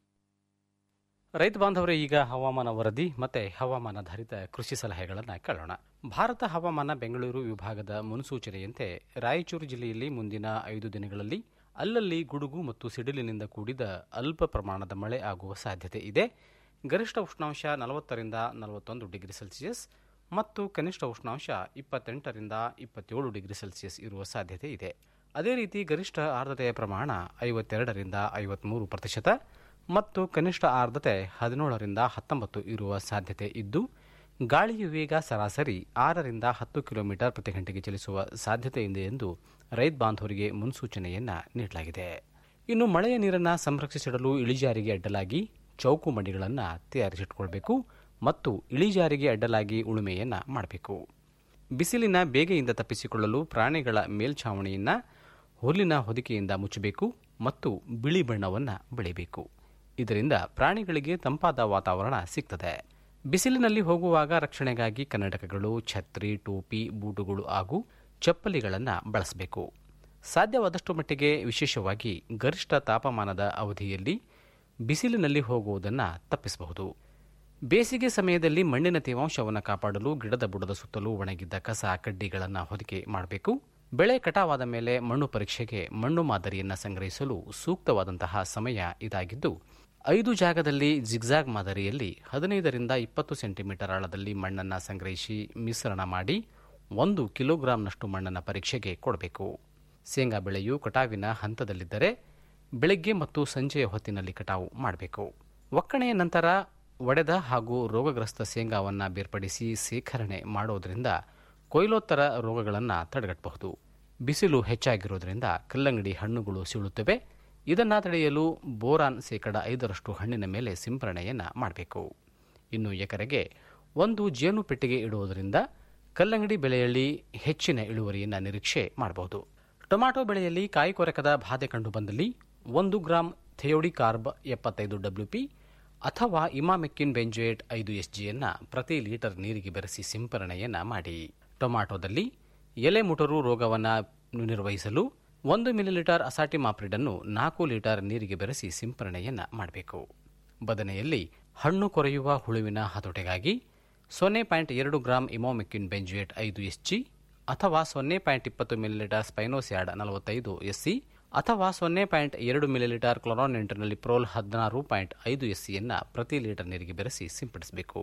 ರೈತ ಬಾಂಧವರೇ ಈಗ ಹವಾಮಾನ ವರದಿ ಮತ್ತೆ ಹವಾಮಾನಾಧಾರಿತ ಕೃಷಿ ಸಲಹೆಗಳನ್ನು ಕೇಳೋಣ ಭಾರತ ಹವಾಮಾನ ಬೆಂಗಳೂರು ವಿಭಾಗದ ಮುನ್ಸೂಚನೆಯಂತೆ ರಾಯಚೂರು ಜಿಲ್ಲೆಯಲ್ಲಿ ಮುಂದಿನ ಐದು ದಿನಗಳಲ್ಲಿ ಅಲ್ಲಲ್ಲಿ ಗುಡುಗು ಮತ್ತು ಸಿಡಿಲಿನಿಂದ ಕೂಡಿದ ಅಲ್ಪ ಪ್ರಮಾಣದ ಮಳೆ ಆಗುವ ಸಾಧ್ಯತೆ ಇದೆ ಗರಿಷ್ಠ ಉಷ್ಣಾಂಶ ನಲವತ್ತರಿಂದ ನಲವತ್ತೊಂದು ಡಿಗ್ರಿ ಸೆಲ್ಸಿಯಸ್ ಮತ್ತು ಕನಿಷ್ಠ ಉಷ್ಣಾಂಶ ಇಪ್ಪತ್ತೆಂಟರಿಂದ ಇಪ್ಪತ್ತೇಳು ಡಿಗ್ರಿ ಸೆಲ್ಸಿಯಸ್ ಇರುವ ಸಾಧ್ಯತೆ ಇದೆ ಅದೇ ರೀತಿ ಗರಿಷ್ಠ ಆರ್ದ್ರತೆಯ ಪ್ರಮಾಣ ಐವತ್ತೆರಡರಿಂದ ಐವತ್ಮೂರು ಪ್ರತಿಶತ ಮತ್ತು ಕನಿಷ್ಠ ಆರ್ದ್ರತೆ ಹದಿನೇಳರಿಂದ ಹತ್ತೊಂಬತ್ತು ಇರುವ ಸಾಧ್ಯತೆ ಇದ್ದು ಗಾಳಿಯ ವೇಗ ಸರಾಸರಿ ಆರರಿಂದ ಹತ್ತು ಕಿಲೋಮೀಟರ್ ಪ್ರತಿ ಗಂಟೆಗೆ ಚಲಿಸುವ ಸಾಧ್ಯತೆ ಇದೆ ಎಂದು ರೈತ ಬಾಂಧವರಿಗೆ ಮುನ್ಸೂಚನೆಯನ್ನ ನೀಡಲಾಗಿದೆ ಇನ್ನು ಮಳೆಯ ನೀರನ್ನು ಸಂರಕ್ಷಿಸಿಡಲು ಇಳಿಜಾರಿಗೆ ಅಡ್ಡಲಾಗಿ ಚೌಕು ಮಡಿಗಳನ್ನು ತಯಾರಿಸಿಟ್ಕೊಳ್ಬೇಕು ಮತ್ತು ಇಳಿಜಾರಿಗೆ ಅಡ್ಡಲಾಗಿ ಉಳುಮೆಯನ್ನ ಮಾಡಬೇಕು ಬಿಸಿಲಿನ ಬೇಗೆಯಿಂದ ತಪ್ಪಿಸಿಕೊಳ್ಳಲು ಪ್ರಾಣಿಗಳ ಮೇಲ್ಛಾವಣಿಯನ್ನ ಹುಲ್ಲಿನ ಹೊದಿಕೆಯಿಂದ ಮುಚ್ಚಬೇಕು ಮತ್ತು ಬಿಳಿ ಬಣ್ಣವನ್ನು ಬೆಳೆಯಬೇಕು ಇದರಿಂದ ಪ್ರಾಣಿಗಳಿಗೆ ತಂಪಾದ ವಾತಾವರಣ ಸಿಗ್ತದೆ ಬಿಸಿಲಿನಲ್ಲಿ ಹೋಗುವಾಗ ರಕ್ಷಣೆಗಾಗಿ ಕನ್ನಡಕಗಳು ಛತ್ರಿ ಟೋಪಿ ಬೂಟುಗಳು ಹಾಗೂ ಚಪ್ಪಲಿಗಳನ್ನು ಬಳಸಬೇಕು ಸಾಧ್ಯವಾದಷ್ಟು ಮಟ್ಟಿಗೆ ವಿಶೇಷವಾಗಿ ಗರಿಷ್ಠ ತಾಪಮಾನದ ಅವಧಿಯಲ್ಲಿ ಬಿಸಿಲಿನಲ್ಲಿ ಹೋಗುವುದನ್ನು ತಪ್ಪಿಸಬಹುದು ಬೇಸಿಗೆ ಸಮಯದಲ್ಲಿ ಮಣ್ಣಿನ ತೇವಾಂಶವನ್ನು ಕಾಪಾಡಲು ಗಿಡದ ಬುಡದ ಸುತ್ತಲೂ ಒಣಗಿದ್ದ ಕಸ ಕಡ್ಡಿಗಳನ್ನು ಹೊದಿಕೆ ಮಾಡಬೇಕು ಬೆಳೆ ಕಟಾವಾದ ಮೇಲೆ ಮಣ್ಣು ಪರೀಕ್ಷೆಗೆ ಮಣ್ಣು ಮಾದರಿಯನ್ನು ಸಂಗ್ರಹಿಸಲು ಸೂಕ್ತವಾದಂತಹ ಸಮಯ ಇದಾಗಿದ್ದು ಐದು ಜಾಗದಲ್ಲಿ ಜಿಗ್ಜಾಗ್ ಮಾದರಿಯಲ್ಲಿ ಹದಿನೈದರಿಂದ ಇಪ್ಪತ್ತು ಸೆಂಟಿಮೀಟರ್ ಆಳದಲ್ಲಿ ಮಣ್ಣನ್ನು ಸಂಗ್ರಹಿಸಿ ಮಿಶ್ರಣ ಮಾಡಿ ಒಂದು ಕಿಲೋಗ್ರಾಂನಷ್ಟು ಮಣ್ಣನ್ನು ಪರೀಕ್ಷೆಗೆ ಕೊಡಬೇಕು ಶೇಂಗಾ ಬೆಳೆಯು ಕಟಾವಿನ ಹಂತದಲ್ಲಿದ್ದರೆ ಬೆಳಗ್ಗೆ ಮತ್ತು ಸಂಜೆಯ ಹೊತ್ತಿನಲ್ಲಿ ಕಟಾವು ಮಾಡಬೇಕು ಒಕ್ಕಣೆಯ ನಂತರ ಒಡೆದ ಹಾಗೂ ರೋಗಗ್ರಸ್ತ ಶೇಂಗಾವನ್ನು ಬೇರ್ಪಡಿಸಿ ಶೇಖರಣೆ ಮಾಡೋದರಿಂದ ಕೊಯ್ಲೋತ್ತರ ರೋಗಗಳನ್ನು ತಡೆಗಟ್ಟಬಹುದು ಬಿಸಿಲು ಹೆಚ್ಚಾಗಿರೋದ್ರಿಂದ ಕಲ್ಲಂಗಡಿ ಹಣ್ಣುಗಳು ಸೀಳುತ್ತವೆ ಇದನ್ನು ತಡೆಯಲು ಬೋರಾನ್ ಶೇಕಡ ಐದರಷ್ಟು ಹಣ್ಣಿನ ಮೇಲೆ ಸಿಂಪರಣೆಯನ್ನು ಮಾಡಬೇಕು ಇನ್ನು ಎಕರೆಗೆ ಒಂದು ಜೇನು ಪೆಟ್ಟಿಗೆ ಇಡುವುದರಿಂದ ಕಲ್ಲಂಗಡಿ ಬೆಳೆಯಲ್ಲಿ ಹೆಚ್ಚಿನ ಇಳುವರಿಯನ್ನು ನಿರೀಕ್ಷೆ ಮಾಡಬಹುದು ಟೊಮ್ಯಾಟೊ ಬೆಳೆಯಲ್ಲಿ ಕಾಯಿ ಕೊರಕದ ಬಾಧೆ ಕಂಡುಬಂದಲ್ಲಿ ಒಂದು ಗ್ರಾಂ ಥೆಯೋಡಿ ಕಾರ್ಬ್ ಎಪ್ಪತ್ತೈದು ಡಬ್ಲ್ಯೂಪಿ ಅಥವಾ ಇಮಾಮೆಕ್ಕಿನ್ ಬೆಂಜುಯೇಟ್ ಐದು ಎಸ್ಜಿಯನ್ನು ಪ್ರತಿ ಲೀಟರ್ ನೀರಿಗೆ ಬೆರೆಸಿ ಸಿಂಪರಣೆಯನ್ನು ಮಾಡಿ ಟೊಮ್ಯಾಟೊದಲ್ಲಿ ಎಲೆ ಮುಟರು ರೋಗವನ್ನು ನಿರ್ವಹಿಸಲು ಒಂದು ಮಿಲಿಲೀಟರ್ ಅಸಾಟಿಮಾಪ್ರಿಡನ್ನು ನಾಲ್ಕು ಲೀಟರ್ ನೀರಿಗೆ ಬೆರೆಸಿ ಸಿಂಪರಣೆಯನ್ನು ಮಾಡಬೇಕು ಬದನೆಯಲ್ಲಿ ಹಣ್ಣು ಕೊರೆಯುವ ಹುಳುವಿನ ಹತೋಟೆಗಾಗಿ ಸೊನ್ನೆ ಪಾಯಿಂಟ್ ಎರಡು ಗ್ರಾಂ ಇಮೋಮೆಕ್ಕಿನ್ ಬೆಂಜುಯೇಟ್ ಐದು ಎಸ್ಜಿ ಅಥವಾ ಸೊನ್ನೆ ಪಾಯಿಂಟ್ ಇಪ್ಪತ್ತು ಮಿಲಿಲೀಟರ್ ಸ್ಪೈನೋಸ್ಯಾಡ್ ನಲವತ್ತೈದು ಎಸ್ಸಿ ಅಥವಾ ಸೊನ್ನೆ ಪಾಯಿಂಟ್ ಎರಡು ಮಿಲಿಲೀಟರ್ ಕ್ಲೊರಾನೆಂಟರ್ನಲ್ಲಿ ಪ್ರೋಲ್ ಹದಿನಾರು ಪಾಯಿಂಟ್ ಐದು ಎಸ್ಸಿಯನ್ನು ಪ್ರತಿ ಲೀಟರ್ ನೀರಿಗೆ ಬೆರೆಸಿ ಸಿಂಪಡಿಸಬೇಕು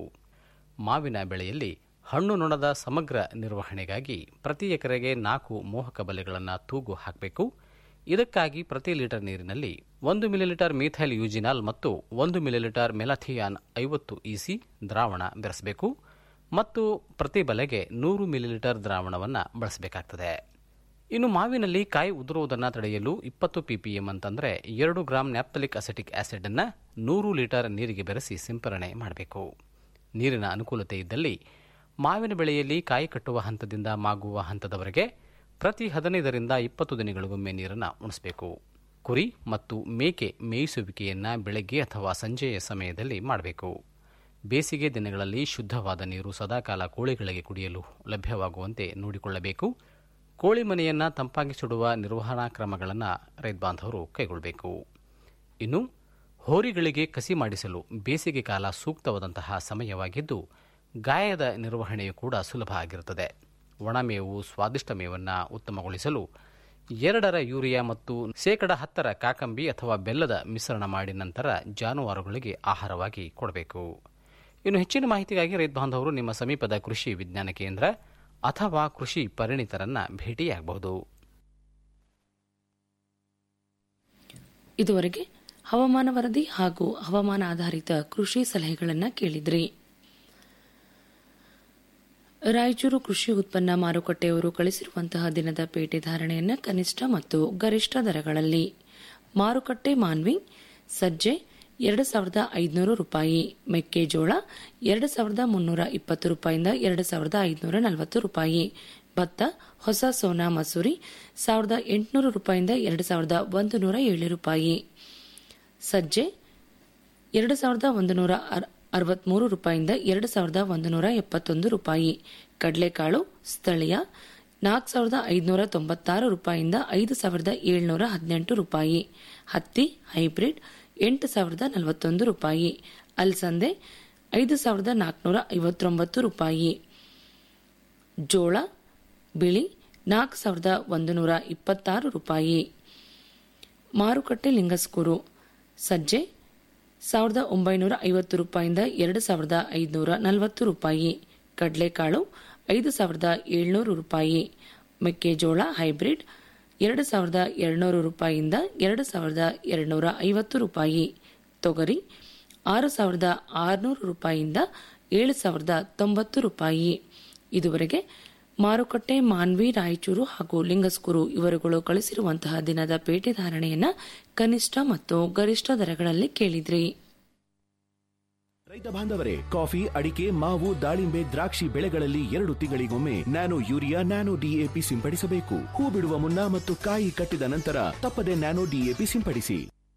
ಮಾವಿನ ಬೆಳೆಯಲ್ಲಿ ಹಣ್ಣು ನೊಣದ ಸಮಗ್ರ ನಿರ್ವಹಣೆಗಾಗಿ ಪ್ರತಿ ಎಕರೆಗೆ ನಾಲ್ಕು ಮೋಹಕ ಬಲೆಗಳನ್ನು ತೂಗು ಹಾಕಬೇಕು ಇದಕ್ಕಾಗಿ ಪ್ರತಿ ಲೀಟರ್ ನೀರಿನಲ್ಲಿ ಒಂದು ಮಿಲಿಲೀಟರ್ ಮೀಥೈಲ್ ಯೂಜಿನಾಲ್ ಮತ್ತು ಒಂದು ಮಿಲಿಲೀಟರ್ ಮೆಲಥಿಯಾನ್ ಐವತ್ತು ಇಸಿ ದ್ರಾವಣ ಬೆರೆಸಬೇಕು ಮತ್ತು ಪ್ರತಿ ಬಲೆಗೆ ನೂರು ಮಿಲಿಲೀಟರ್ ದ್ರಾವಣವನ್ನು ಬಳಸಬೇಕಾಗ್ತದೆ ಇನ್ನು ಮಾವಿನಲ್ಲಿ ಕಾಯಿ ಉದುರುವುದನ್ನು ತಡೆಯಲು ಇಪ್ಪತ್ತು ಪಿಪಿಎಂ ಅಂತಂದರೆ ಎರಡು ಗ್ರಾಂ ನ್ಯಾಪ್ತಲಿಕ್ ಅಸೆಟಿಕ್ ಆಸಿಡ್ ಅನ್ನು ನೂರು ಲೀಟರ್ ನೀರಿಗೆ ಬೆರೆಸಿ ಸಿಂಪರಣೆ ಮಾಡಬೇಕು ನೀರಿನ ಅನುಕೂಲತೆ ಇದ್ದಲ್ಲಿ ಮಾವಿನ ಬೆಳೆಯಲ್ಲಿ ಕಾಯಿ ಕಟ್ಟುವ ಹಂತದಿಂದ ಮಾಗುವ ಹಂತದವರೆಗೆ ಪ್ರತಿ ಹದಿನೈದರಿಂದ ಇಪ್ಪತ್ತು ದಿನಗಳಿಗೊಮ್ಮೆ ನೀರನ್ನು ಉಣಿಸಬೇಕು ಕುರಿ ಮತ್ತು ಮೇಕೆ ಮೇಯಿಸುವಿಕೆಯನ್ನು ಬೆಳಗ್ಗೆ ಅಥವಾ ಸಂಜೆಯ ಸಮಯದಲ್ಲಿ ಮಾಡಬೇಕು ಬೇಸಿಗೆ ದಿನಗಳಲ್ಲಿ ಶುದ್ಧವಾದ ನೀರು ಸದಾಕಾಲ ಕೋಳಿಗಳಿಗೆ ಕುಡಿಯಲು ಲಭ್ಯವಾಗುವಂತೆ ನೋಡಿಕೊಳ್ಳಬೇಕು ಕೋಳಿ ಮನೆಯನ್ನು ತಂಪಾಗಿಸಿಡುವ ನಿರ್ವಹಣಾ ಕ್ರಮಗಳನ್ನು ರೈತ ಬಾಂಧವರು ಕೈಗೊಳ್ಳಬೇಕು ಇನ್ನು ಹೋರಿಗಳಿಗೆ ಕಸಿ ಮಾಡಿಸಲು ಬೇಸಿಗೆ ಕಾಲ ಸೂಕ್ತವಾದಂತಹ ಸಮಯವಾಗಿದ್ದು ಗಾಯದ ನಿರ್ವಹಣೆಯು ಕೂಡ ಸುಲಭ ಆಗಿರುತ್ತದೆ ಒಣಮೇವು ಸ್ವಾದಿಷ್ಟ ಮೇವನ್ನು ಉತ್ತಮಗೊಳಿಸಲು ಎರಡರ ಯೂರಿಯಾ ಮತ್ತು ಶೇಕಡ ಹತ್ತರ ಕಾಕಂಬಿ ಅಥವಾ ಬೆಲ್ಲದ ಮಿಶ್ರಣ ಮಾಡಿ ನಂತರ ಜಾನುವಾರುಗಳಿಗೆ ಆಹಾರವಾಗಿ ಕೊಡಬೇಕು ಇನ್ನು ಹೆಚ್ಚಿನ ಮಾಹಿತಿಗಾಗಿ ರೈತ ಬಾಂಧವರು ನಿಮ್ಮ ಸಮೀಪದ ಕೃಷಿ ವಿಜ್ಞಾನ ಕೇಂದ್ರ ಅಥವಾ ಕೃಷಿ ಪರಿಣಿತರನ್ನ ಭೇಟಿಯಾಗಬಹುದು ಇದುವರೆಗೆ ಹವಾಮಾನ ವರದಿ ಹಾಗೂ ಹವಾಮಾನ ಆಧಾರಿತ ಕೃಷಿ ಸಲಹೆಗಳನ್ನು ಕೇಳಿದ್ರಿ ರಾಯಚೂರು ಕೃಷಿ ಉತ್ಪನ್ನ ಮಾರುಕಟ್ಟೆಯವರು ಕಳಿಸಿರುವಂತಹ ದಿನದ ಪೇಟೆ ಧಾರಣೆಯನ್ನು ಕನಿಷ್ಠ ಮತ್ತು ಗರಿಷ್ಠ ದರಗಳಲ್ಲಿ ಮಾರುಕಟ್ಟೆ ಮಾನ್ವಿ ಸಜ್ಜೆ ಎರಡು ಸಾವಿರದ ಐದುನೂರು ರೂಪಾಯಿ ಮೆಕ್ಕೆಜೋಳ ಎರಡು ಸಾವಿರದ ಮುನ್ನೂರ ಇಪ್ಪತ್ತು ರೂಪಾಯಿಂದ ಎರಡು ಸಾವಿರದ ಐದುನೂರ ನಲವತ್ತು ರೂಪಾಯಿ ಭತ್ತ ಹೊಸ ಸೋನಾ ಮಸೂರಿ ಸಾವಿರದ ಎಂಟುನೂರು ರೂಪಾಯಿಂದ ಎರಡು ಸಾವಿರದ ಒಂದು ನೂರ ಏಳು ರೂಪಾಯಿ ಸಜ್ಜೆ ಎರಡು ಸಾವಿರದ ಒಂದು ನೂರ ಅರವತ್ಮೂರು ರೂಪಾಯಿಂದ ಎರಡು ಸಾವಿರದ ಒಂದು ನೂರ ಎಪ್ಪತ್ತೊಂದು ರೂಪಾಯಿ ಕಡಲೆಕಾಳು ಸ್ಥಳೀಯ ನಾಲ್ಕು ಸಾವಿರದ ಐದುನೂರ ತೊಂಬತ್ತಾರು ರೂಪಾಯಿಂದ ಐದು ಸಾವಿರದ ಏಳ್ನೂರ ಹದಿನೆಂಟು ರೂಪಾಯಿ ಹತ್ತಿ ಹೈಬ್ರಿಡ್ ಎಂಟು ಸಾವಿರದ ನಲವತ್ತೊಂದು ರೂಪಾಯಿ ಅಲಸಂದೆ ಐದು ಸಾವಿರದ ನಾಲ್ಕುನೂರ ಐವತ್ತೊಂಬತ್ತು ರೂಪಾಯಿ ಜೋಳ ಬಿಳಿ ನಾಲ್ಕು ಸಾವಿರದ ಒಂದು ನೂರ ಇಪ್ಪತ್ತಾರು ರೂಪಾಯಿ ಮಾರುಕಟ್ಟೆ ಲಿಂಗಸ್ಕೂರು ಸಜ್ಜೆ ಸಾವಿರದ ಒಂಬೈನೂರ ಐವತ್ತು ರೂಪಾಯಿಂದ ಎರಡು ಸಾವಿರದ ಐದುನೂರ ನಲವತ್ತು ರೂಪಾಯಿ ಕಡಲೆಕಾಳು ಐದು ಸಾವಿರದ ಏಳ್ನೂರು ರೂಪಾಯಿ ಮೆಕ್ಕೆಜೋಳ ಹೈಬ್ರಿಡ್ ಎರಡು ಸಾವಿರದ ಎರಡುನೂರು ರೂಪಾಯಿಯಿಂದ ಎರಡು ಸಾವಿರದ ಎರಡುನೂರ ಐವತ್ತು ರೂಪಾಯಿ ತೊಗರಿ ಆರು ಸಾವಿರದ ಆರುನೂರು ರೂಪಾಯಿಯಿಂದ ಏಳು ಸಾವಿರದ ತೊಂಬತ್ತು ರೂಪಾಯಿ ಇದುವರೆಗೆ ಮಾರುಕಟ್ಟೆ ಮಾನ್ವಿ ರಾಯಚೂರು ಹಾಗೂ ಲಿಂಗಸ್ಕೂರು ಇವರುಗಳು ಕಳಿಸಿರುವಂತಹ ದಿನದ ಪೇಟೆ ಧಾರಣೆಯನ್ನ ಕನಿಷ್ಠ ಮತ್ತು ಗರಿಷ್ಠ ದರಗಳಲ್ಲಿ ಕೇಳಿದ್ರಿ ರೈತ ಬಾಂಧವರೇ ಕಾಫಿ ಅಡಿಕೆ ಮಾವು ದಾಳಿಂಬೆ ದ್ರಾಕ್ಷಿ ಬೆಳೆಗಳಲ್ಲಿ ಎರಡು ತಿಂಗಳಿಗೊಮ್ಮೆ ನ್ಯಾನೋ ಯೂರಿಯಾ ನ್ಯಾನೋ ಡಿಎಪಿ ಸಿಂಪಡಿಸಬೇಕು ಹೂ ಬಿಡುವ ಮುನ್ನ ಮತ್ತು ಕಾಯಿ ಕಟ್ಟಿದ ನಂತರ ತಪ್ಪದೆ ನ್ಯಾನೋ ಡಿಎಪಿ ಸಿಂಪಡಿಸಿ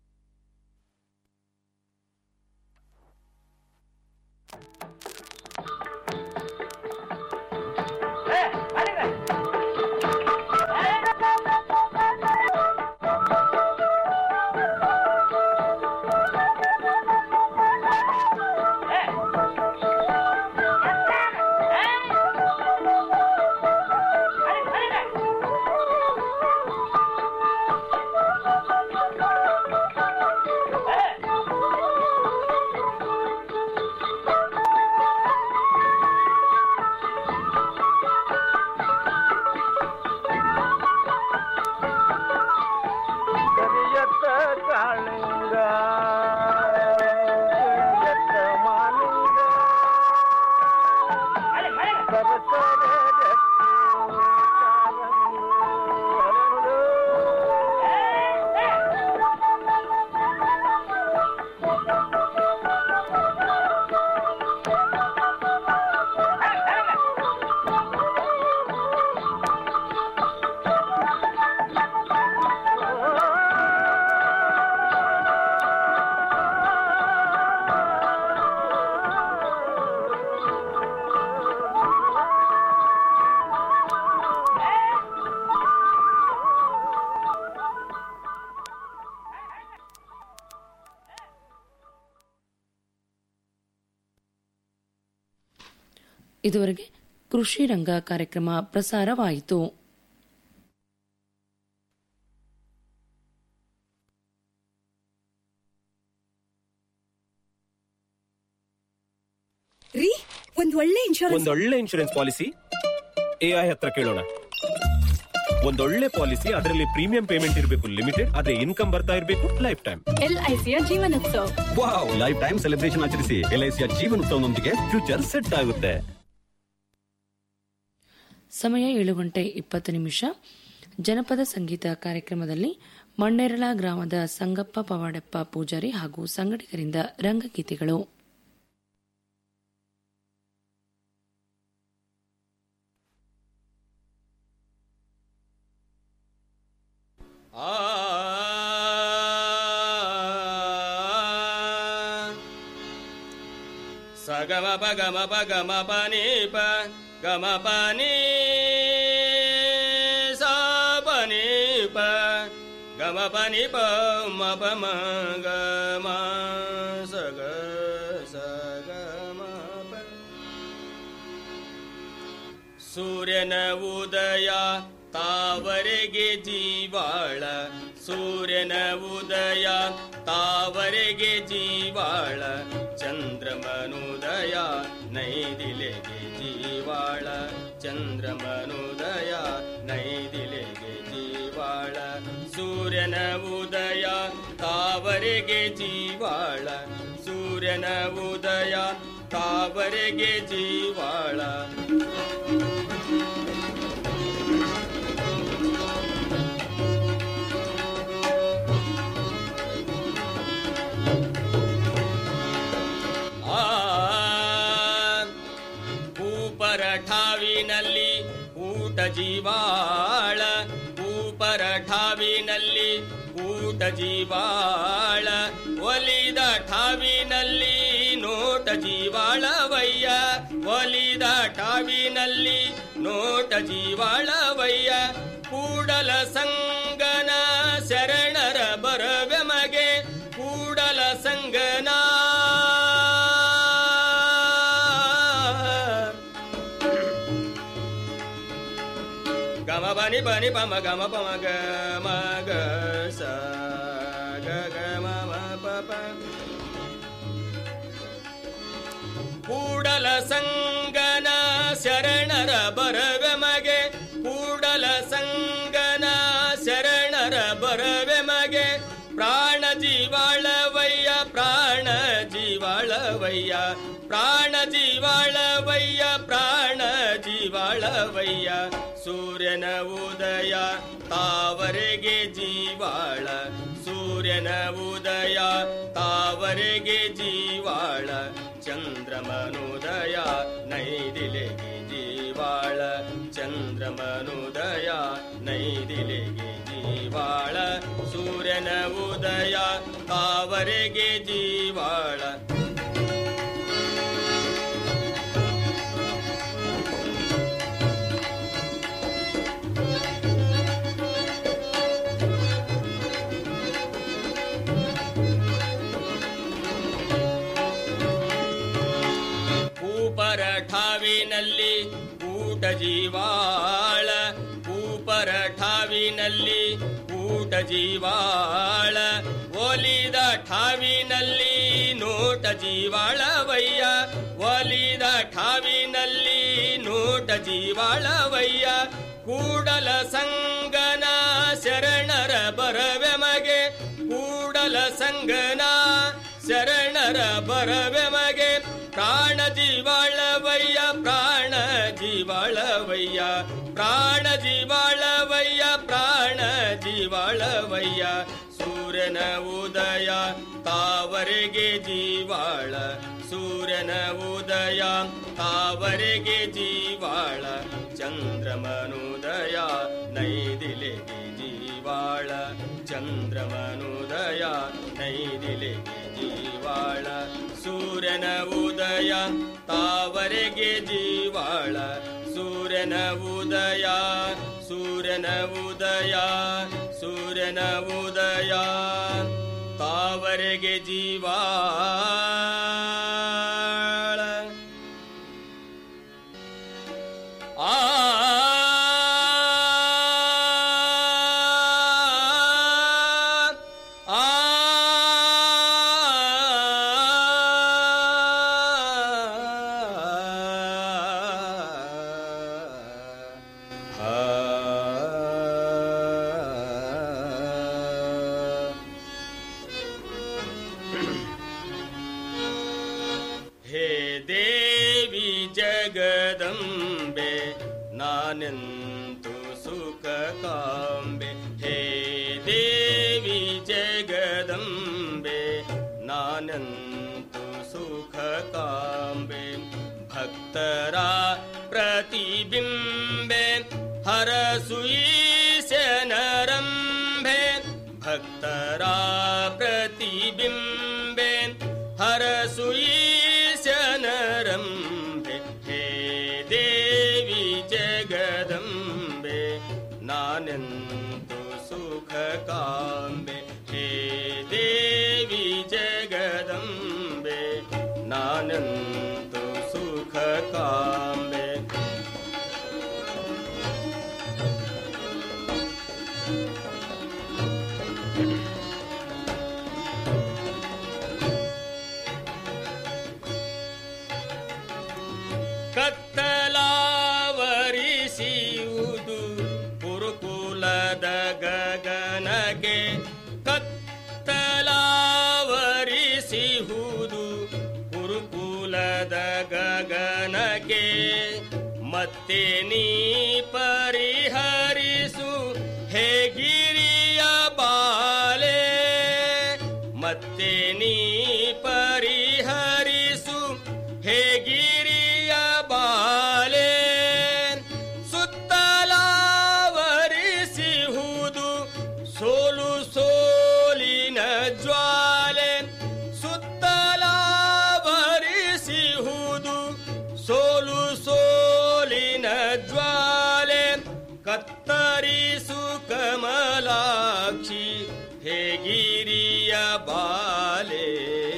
ಕರಿಯತ್ತ ಕಾಳಿಂಗ ಕರಿಯತ್ತ ಮಾಲಿಂಗ ಸರಸರ ಜಟ್ಟಿ ಕಾಲಂದು ಹರಳು. ಇದುವರೆಗೆ ಕೃಷಿ ರಂಗ ಕಾರ್ಯಕ್ರಮ ಪ್ರಸಾರವಾಯಿತು ರೀ ಒಂದ್ ಒಳ್ಳೆ ಇನ್ಶೂರೆನ್ಸ್ ಒಂದೊಳ್ಳೆ ಇನ್ಶೂರೆನ್ಸ್ ಪಾಲಿಸಿ ಎಐ ಹತ್ರ ಕೇಳೋಣ ಒಂದೊಳ್ಳೆ ಪಾಲಿಸಿ ಅದರಲ್ಲಿ ಪ್ರೀಮಿಯಂ ಪೇಮೆಂಟ್ ಇರಬೇಕು ಲಿಮಿಟೆಡ್ ಅದೇ ಇನ್ಕಮ್ ಬರ್ತಾ ಇರಬೇಕು ಲೈಫ್ ಟೈಮ್ ಎಲ್ಐಸಿಯ Jeevan Utsav wow life time celebration ಆಚರಿಸಿ ಎಲ್ಐಸಿಯ ಜೀವನೋತ್ಸವನೊಂದಿಗೆ ಫ್ಯೂಚರ್ ಸೆಟ್ ಆಗುತ್ತೆ ಸಮಯ ಏಳು ಗಂಟೆ ಇಪ್ಪತ್ತು ನಿಮಿಷ ಜನಪದ ಸಂಗೀತ ಕಾರ್ಯಕ್ರಮದಲ್ಲಿ ಮಣ್ಣೆರಳ ಗ್ರಾಮದ ಸಂಗಪ್ಪ ಪವಾಡಪ್ಪ ಪೂಜಾರಿ ಹಾಗೂ ಸಂಘಟಕರಿಂದ ರಂಗಗೀತೆಗಳು ಆ ಸಗಮ ಪ ಗಮ ಪ ಗಮ ಪ ನಿ ಪ ಗಮ ಪ ನಿ ಸ ಪ ನಿ ಪ ಗಮ ಪ ನಿ ಪ ಮ ಪ ಮ ಗ ಮ ಸ ಗ ಸ ಗ ಮ ಪ ಸೂರ್ಯನ ಉದಯ ತಾವರೆಗೆ ಜೀವಾಳ ಸೂರ್ಯನ ಉದಯ ತಾವರೆಗೆ ಜೀವಾಳ ಚಂದ್ರಮನುದಯ ನೈದಿಲೆಗೆ ಜೀವಾಳ ಚಂದ್ರಮನುದಯ ನೈದಿಲೆಗೆ ಜೀವಾಳ ಸೂರ್ಯನ ಉದಯ ತಾವರೆಗೆ ಜೀವಾಳ ಸೂರ್ಯನ ಉದಯ ತಾವರೆಗೆ ಜೀವಾಳ ಆ ಊಪರ ಠಾವಿನಲ್ಲಿ ಊಟ ಜೀವಾಳ ಊಪರ ಠಾವಿನಲ್ಲಿ ಊಟ ಜೀವಾಳ ಒಲಿದ ಠಾವಿನಲ್ಲಿ ನೋಟ ಜೀವಾಳವಯ್ಯ ಒಲಿದ ಠಾವಿನಲ್ಲಿ ನೋಟ ಜೀವಾಳವಯ್ಯ ಕೂಡಲ ಸಂಗನ ಶರಣರ ಬರವೆಮಗೆ ಕೂಡಲ ಸಂಗನ ಗಮ ಬನಿ ಬನಿ ಪಮ ಗಮ ಪಮ ಗ ಮ ಗ ಸ ಗ ಗ ಮ ಮ ಪ ಪ ಕೂಡಲ ಸಂಗನ ಶರಣರ ಬರವೆ ಮಗೆ ಕೂಡಲ ಸಂಗನ ಶರಣರ ಬರವೆ ಮಗೆ ಪ್ರಾಣ ಜೀವಾಳವಯ್ಯ ಪ್ರಾಣ ಜೀವಾಳವಯ್ಯ ಪ್ರಾಣ ಜೀವಾಳವಯ್ಯ ಪ್ರಾಣ ಜೀವಾಳವಯ್ಯ ಸೂರ್ಯನ ಉದಯ ತಾವರೆಗೆ ಜೀವಾಳ ಸೂರ್ಯನ ಉದಯ ತಾವರೆಗೆ ಜೀವಾಳ ಚಂದ್ರಮನುದಯ ನೈದಿಲೆಗೆ ಜೀವಾಳ ಚಂದ್ರಮನುದಯ ನೈದಿಲೆಗೆ ಜೀವಾಳ ಸೂರ್ಯನ ಉದಯ ತಾವರೆಗೆ ಜೀವಾಳ ಊಪರ ಠಾವಿನಲ್ಲಿ ಊಟ ಜೀವಾಳ ಊಪರ ಠಾವಿನಲ್ಲಿ ಊಟ ಜೀವಾಳ ಒಲಿದ ಠಾವಿನಲ್ಲಿ ನೋಟ ಜೀವಾಳವಯ್ಯ ಒಲಿದ ಠಾವಿನಲ್ಲಿ ನೋಟ ಜೀವಾಳವಯ್ಯ ಕೂಡಲ ಸಂಗನ ಶರಣರ ಬರವೆ ಮಗೆ ಕೂಡಲ ಸಂಗನ ಶರಣರ ಬರವೆ ಮಗೆ ಪ್ರಾಣ ಜೀವಾಳವಯ್ಯ ಪ್ರಾಣ ಜೀವಾಳವಯ್ಯ ಪ್ರಾಣ ಜೀವಾಳವಯ್ಯ ಪ್ರಾಣ ಜೀವಾಳವಯ್ಯ ಸೂರ್ಯನ ಉದಯ ತಾವರೆಗೆ ಜೀವಾಳ ಸೂರ್ಯನ ಉದಯ ತಾವರೆಗೆ ಜೀವಾಳ ಚಂದ್ರಮನುದಯ ನೈದಿಲೆಗೆ ಜೀವಾಳ ಚಂದ್ರಮನುದಯ ನೈದಿಲೆಗೆ ಜೀವಾಳ ಸೂರ್ಯನ ಉದಯ ತಾವರೆಗೆ ಜೀವಾಳ ಸೂರ್ಯನ ಉದಯ ಸೂರ್ಯನ ಉದಯ ಸೂರ್ಯನ ಉದಯ ತಾವರೆಗೆ ಜೀವಾಳ ಆ ಆ ಹೇ ದೇವಿ ಜಗದಂಬೆ ನಾನೆಂತು ಸುಖ ಕಾಂಬೆ ಹೇ ದೇವಿ ಜಗದಂಬೆ ನಾನೆಂತು ಸುಖ ಕಾಂಬೆ ಭಕ್ತರ ಪ್ರತಿಬಿಂಬೆ ಹರಸುಯೀಶನರಂಭೆ ಭಕ್ತರ ಪ್ರತಿಬಿಂಬೆ ಹರಸುಯೀಶನ ಜಗದಂಬೆ ಹೇ ದೇವಿ ಜಗದಂಬೆ ನಾನೆಂದು ಸುಖ ಕಾಂಬೆ ಹೇ ದೇವಿ ಜಗದಂಬೆ ನಾನೆಂದು ಸುಖ ಕಾಂಬೆ ಕತ್ತಲಾವರಿಸಿಯುವುದು ಕುರುಕುಲದ ಗಗನಗೆ ಕತ್ತಲಾವರಿಸಿಹುದು ಕುರುಕುಲದ ಗಗನಗೆ ಮತ್ತೆ ನೀ ಪರಿಹರಿಸು ಹೇಗಿರಿಯ ಬಾಲೆ ಮತ್ತೆ ನೀ ಪರಿಹರಿಸು ಹೇಗಿರಿಯ ಬಾಲೆ ಸುತ್ತಲಾವರಿಸಿಹುದು ಸೋಲು ಸೋಲಿನ ಜ್ವಾಲೆ ಸುತ್ತಲಾವರಿಸಿಹುದು ಸೋಲು ಸೋಲಿನ ಜ್ವಾಲೆ ಕತ್ತರಿಸು ಕಮಲಾಕ್ಷಿ ಹೇಗಿರಿಯ ಬಾಲೆ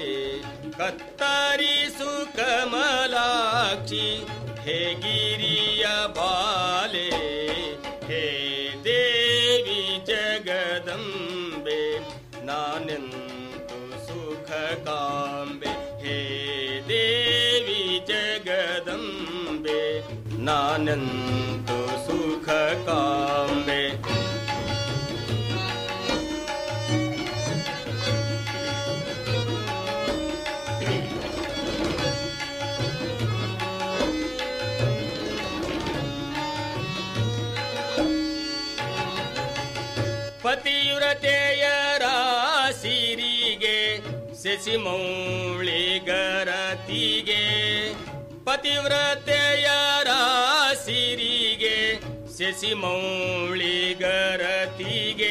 ಕತ್ತರಿಸು ಕಮಲಾಕ್ಷಿ ಹೇಗಿರಿಯ ಬಾಲೆ ಹೇ ದೇವಿ ಜಗದಂಬೆ ನಾನೆಂದು ಸುಖ ಕಾಂಬೆ ಹೇ ದೇವಿ ಜಗದಂಬೆ ನಾನೆಂದು ಸುಖ ಕಾಂಬೆ ಪತಿಯುರತೆಯರ ಸಿರಿಗೆ ಸೆಸಿಮೌಳಿಗರತಿಗೆ ಪತಿವ್ರತೆಯರ ಸಿರಿಗೆ ಸೆಸಿಮೌಳಿಗರತಿಗೆ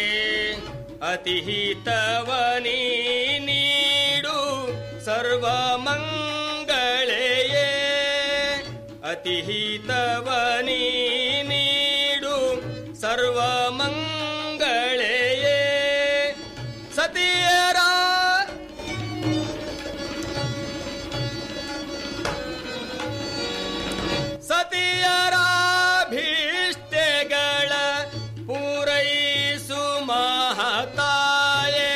ಅತಿಹಿತವನಿ ನೀಡು ಸರ್ವಮಂಗಳೆಯೇ ಅತಿಹಿತವನಿ ನೀಡು ಸರ್ವಮಂಗಳೆಯೇ ಸತಿಯರ ಸತಿಯರಾಭೀಷ್ಟೆಗಳ ಪೂರೈಸು ಮಹತಾಯೆ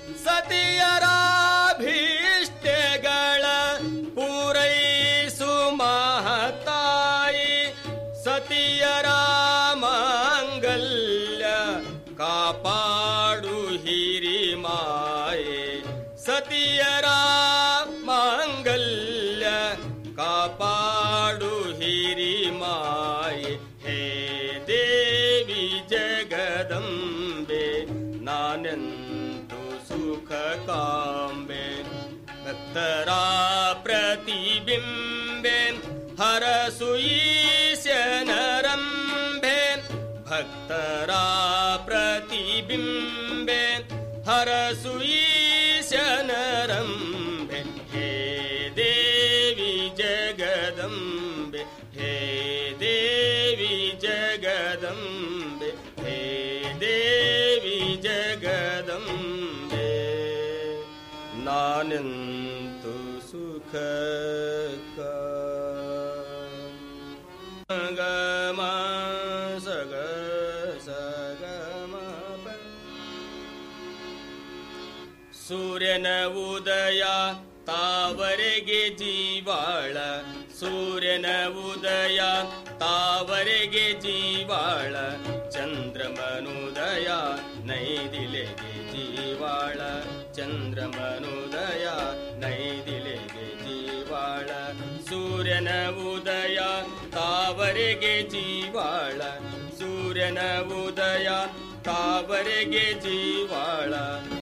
ಸತಿಯರಾಭೀಷ್ಟೆಗಳ ಪೂರೈಸು ಮಹತಾಯಿ ಸತಿಯರ ಮಾಂಗಲ್ಯ ಕಾಪಾಡು ಹಿರಿಮಾಯೆ ಸತಿಯರ ಮಾಂಗಲ್ಯ ಕಾಪಾಡು ಹಿರಿಮಾಯೆ ಹೇ ದೇವಿ ಜಗದಂಬೆ ನಾನೆಂದು ಸುಖ ಕಾಂಬೆ ಭಕ್ತರ ಪ್ರತಿಬಿಂಬೆ ಹರಸುಯೀಶನರಂಬೆ ಭಕ್ತರ ಪ್ರತಿಬಿಂಬೆ ಹರಸುಯೀಶನರಂಬೆ ಹೇ ದೇವಿ ಜಗದಂಬೆ ಹೇ ದೇವಿ ಜಗದಂಬೆ ಹೇ ದೇವಿ ಜಗದಂಬೆ ನಾನೆಂತು ಸುಖ ಗಮ ಸಗ ಸಗಮ ಸೂರ್ಯನ ಉದಯ ತಾವರೆಗೆ ಜೀವಾಳ ಸೂರ್ಯನ ಉದಯ ತಾವರೆಗೆ ಜೀವಾಳ ಚಂದ್ರಮನುದಯ ನೈದಿಲೆಗೆ ಜೀವಾಳ ಚಂದ್ರಮನುದಯ ನೈದಿಲೆಗೆ ಜೀವಾಳ ಸೂರ್ಯನ ಉದಯ ತಾವರೆಗೆ ಜೀವಾಳ ಸೂರ್ಯನ ಉದಯ ತಾವರೆಗೆ ಜೀವಾಳ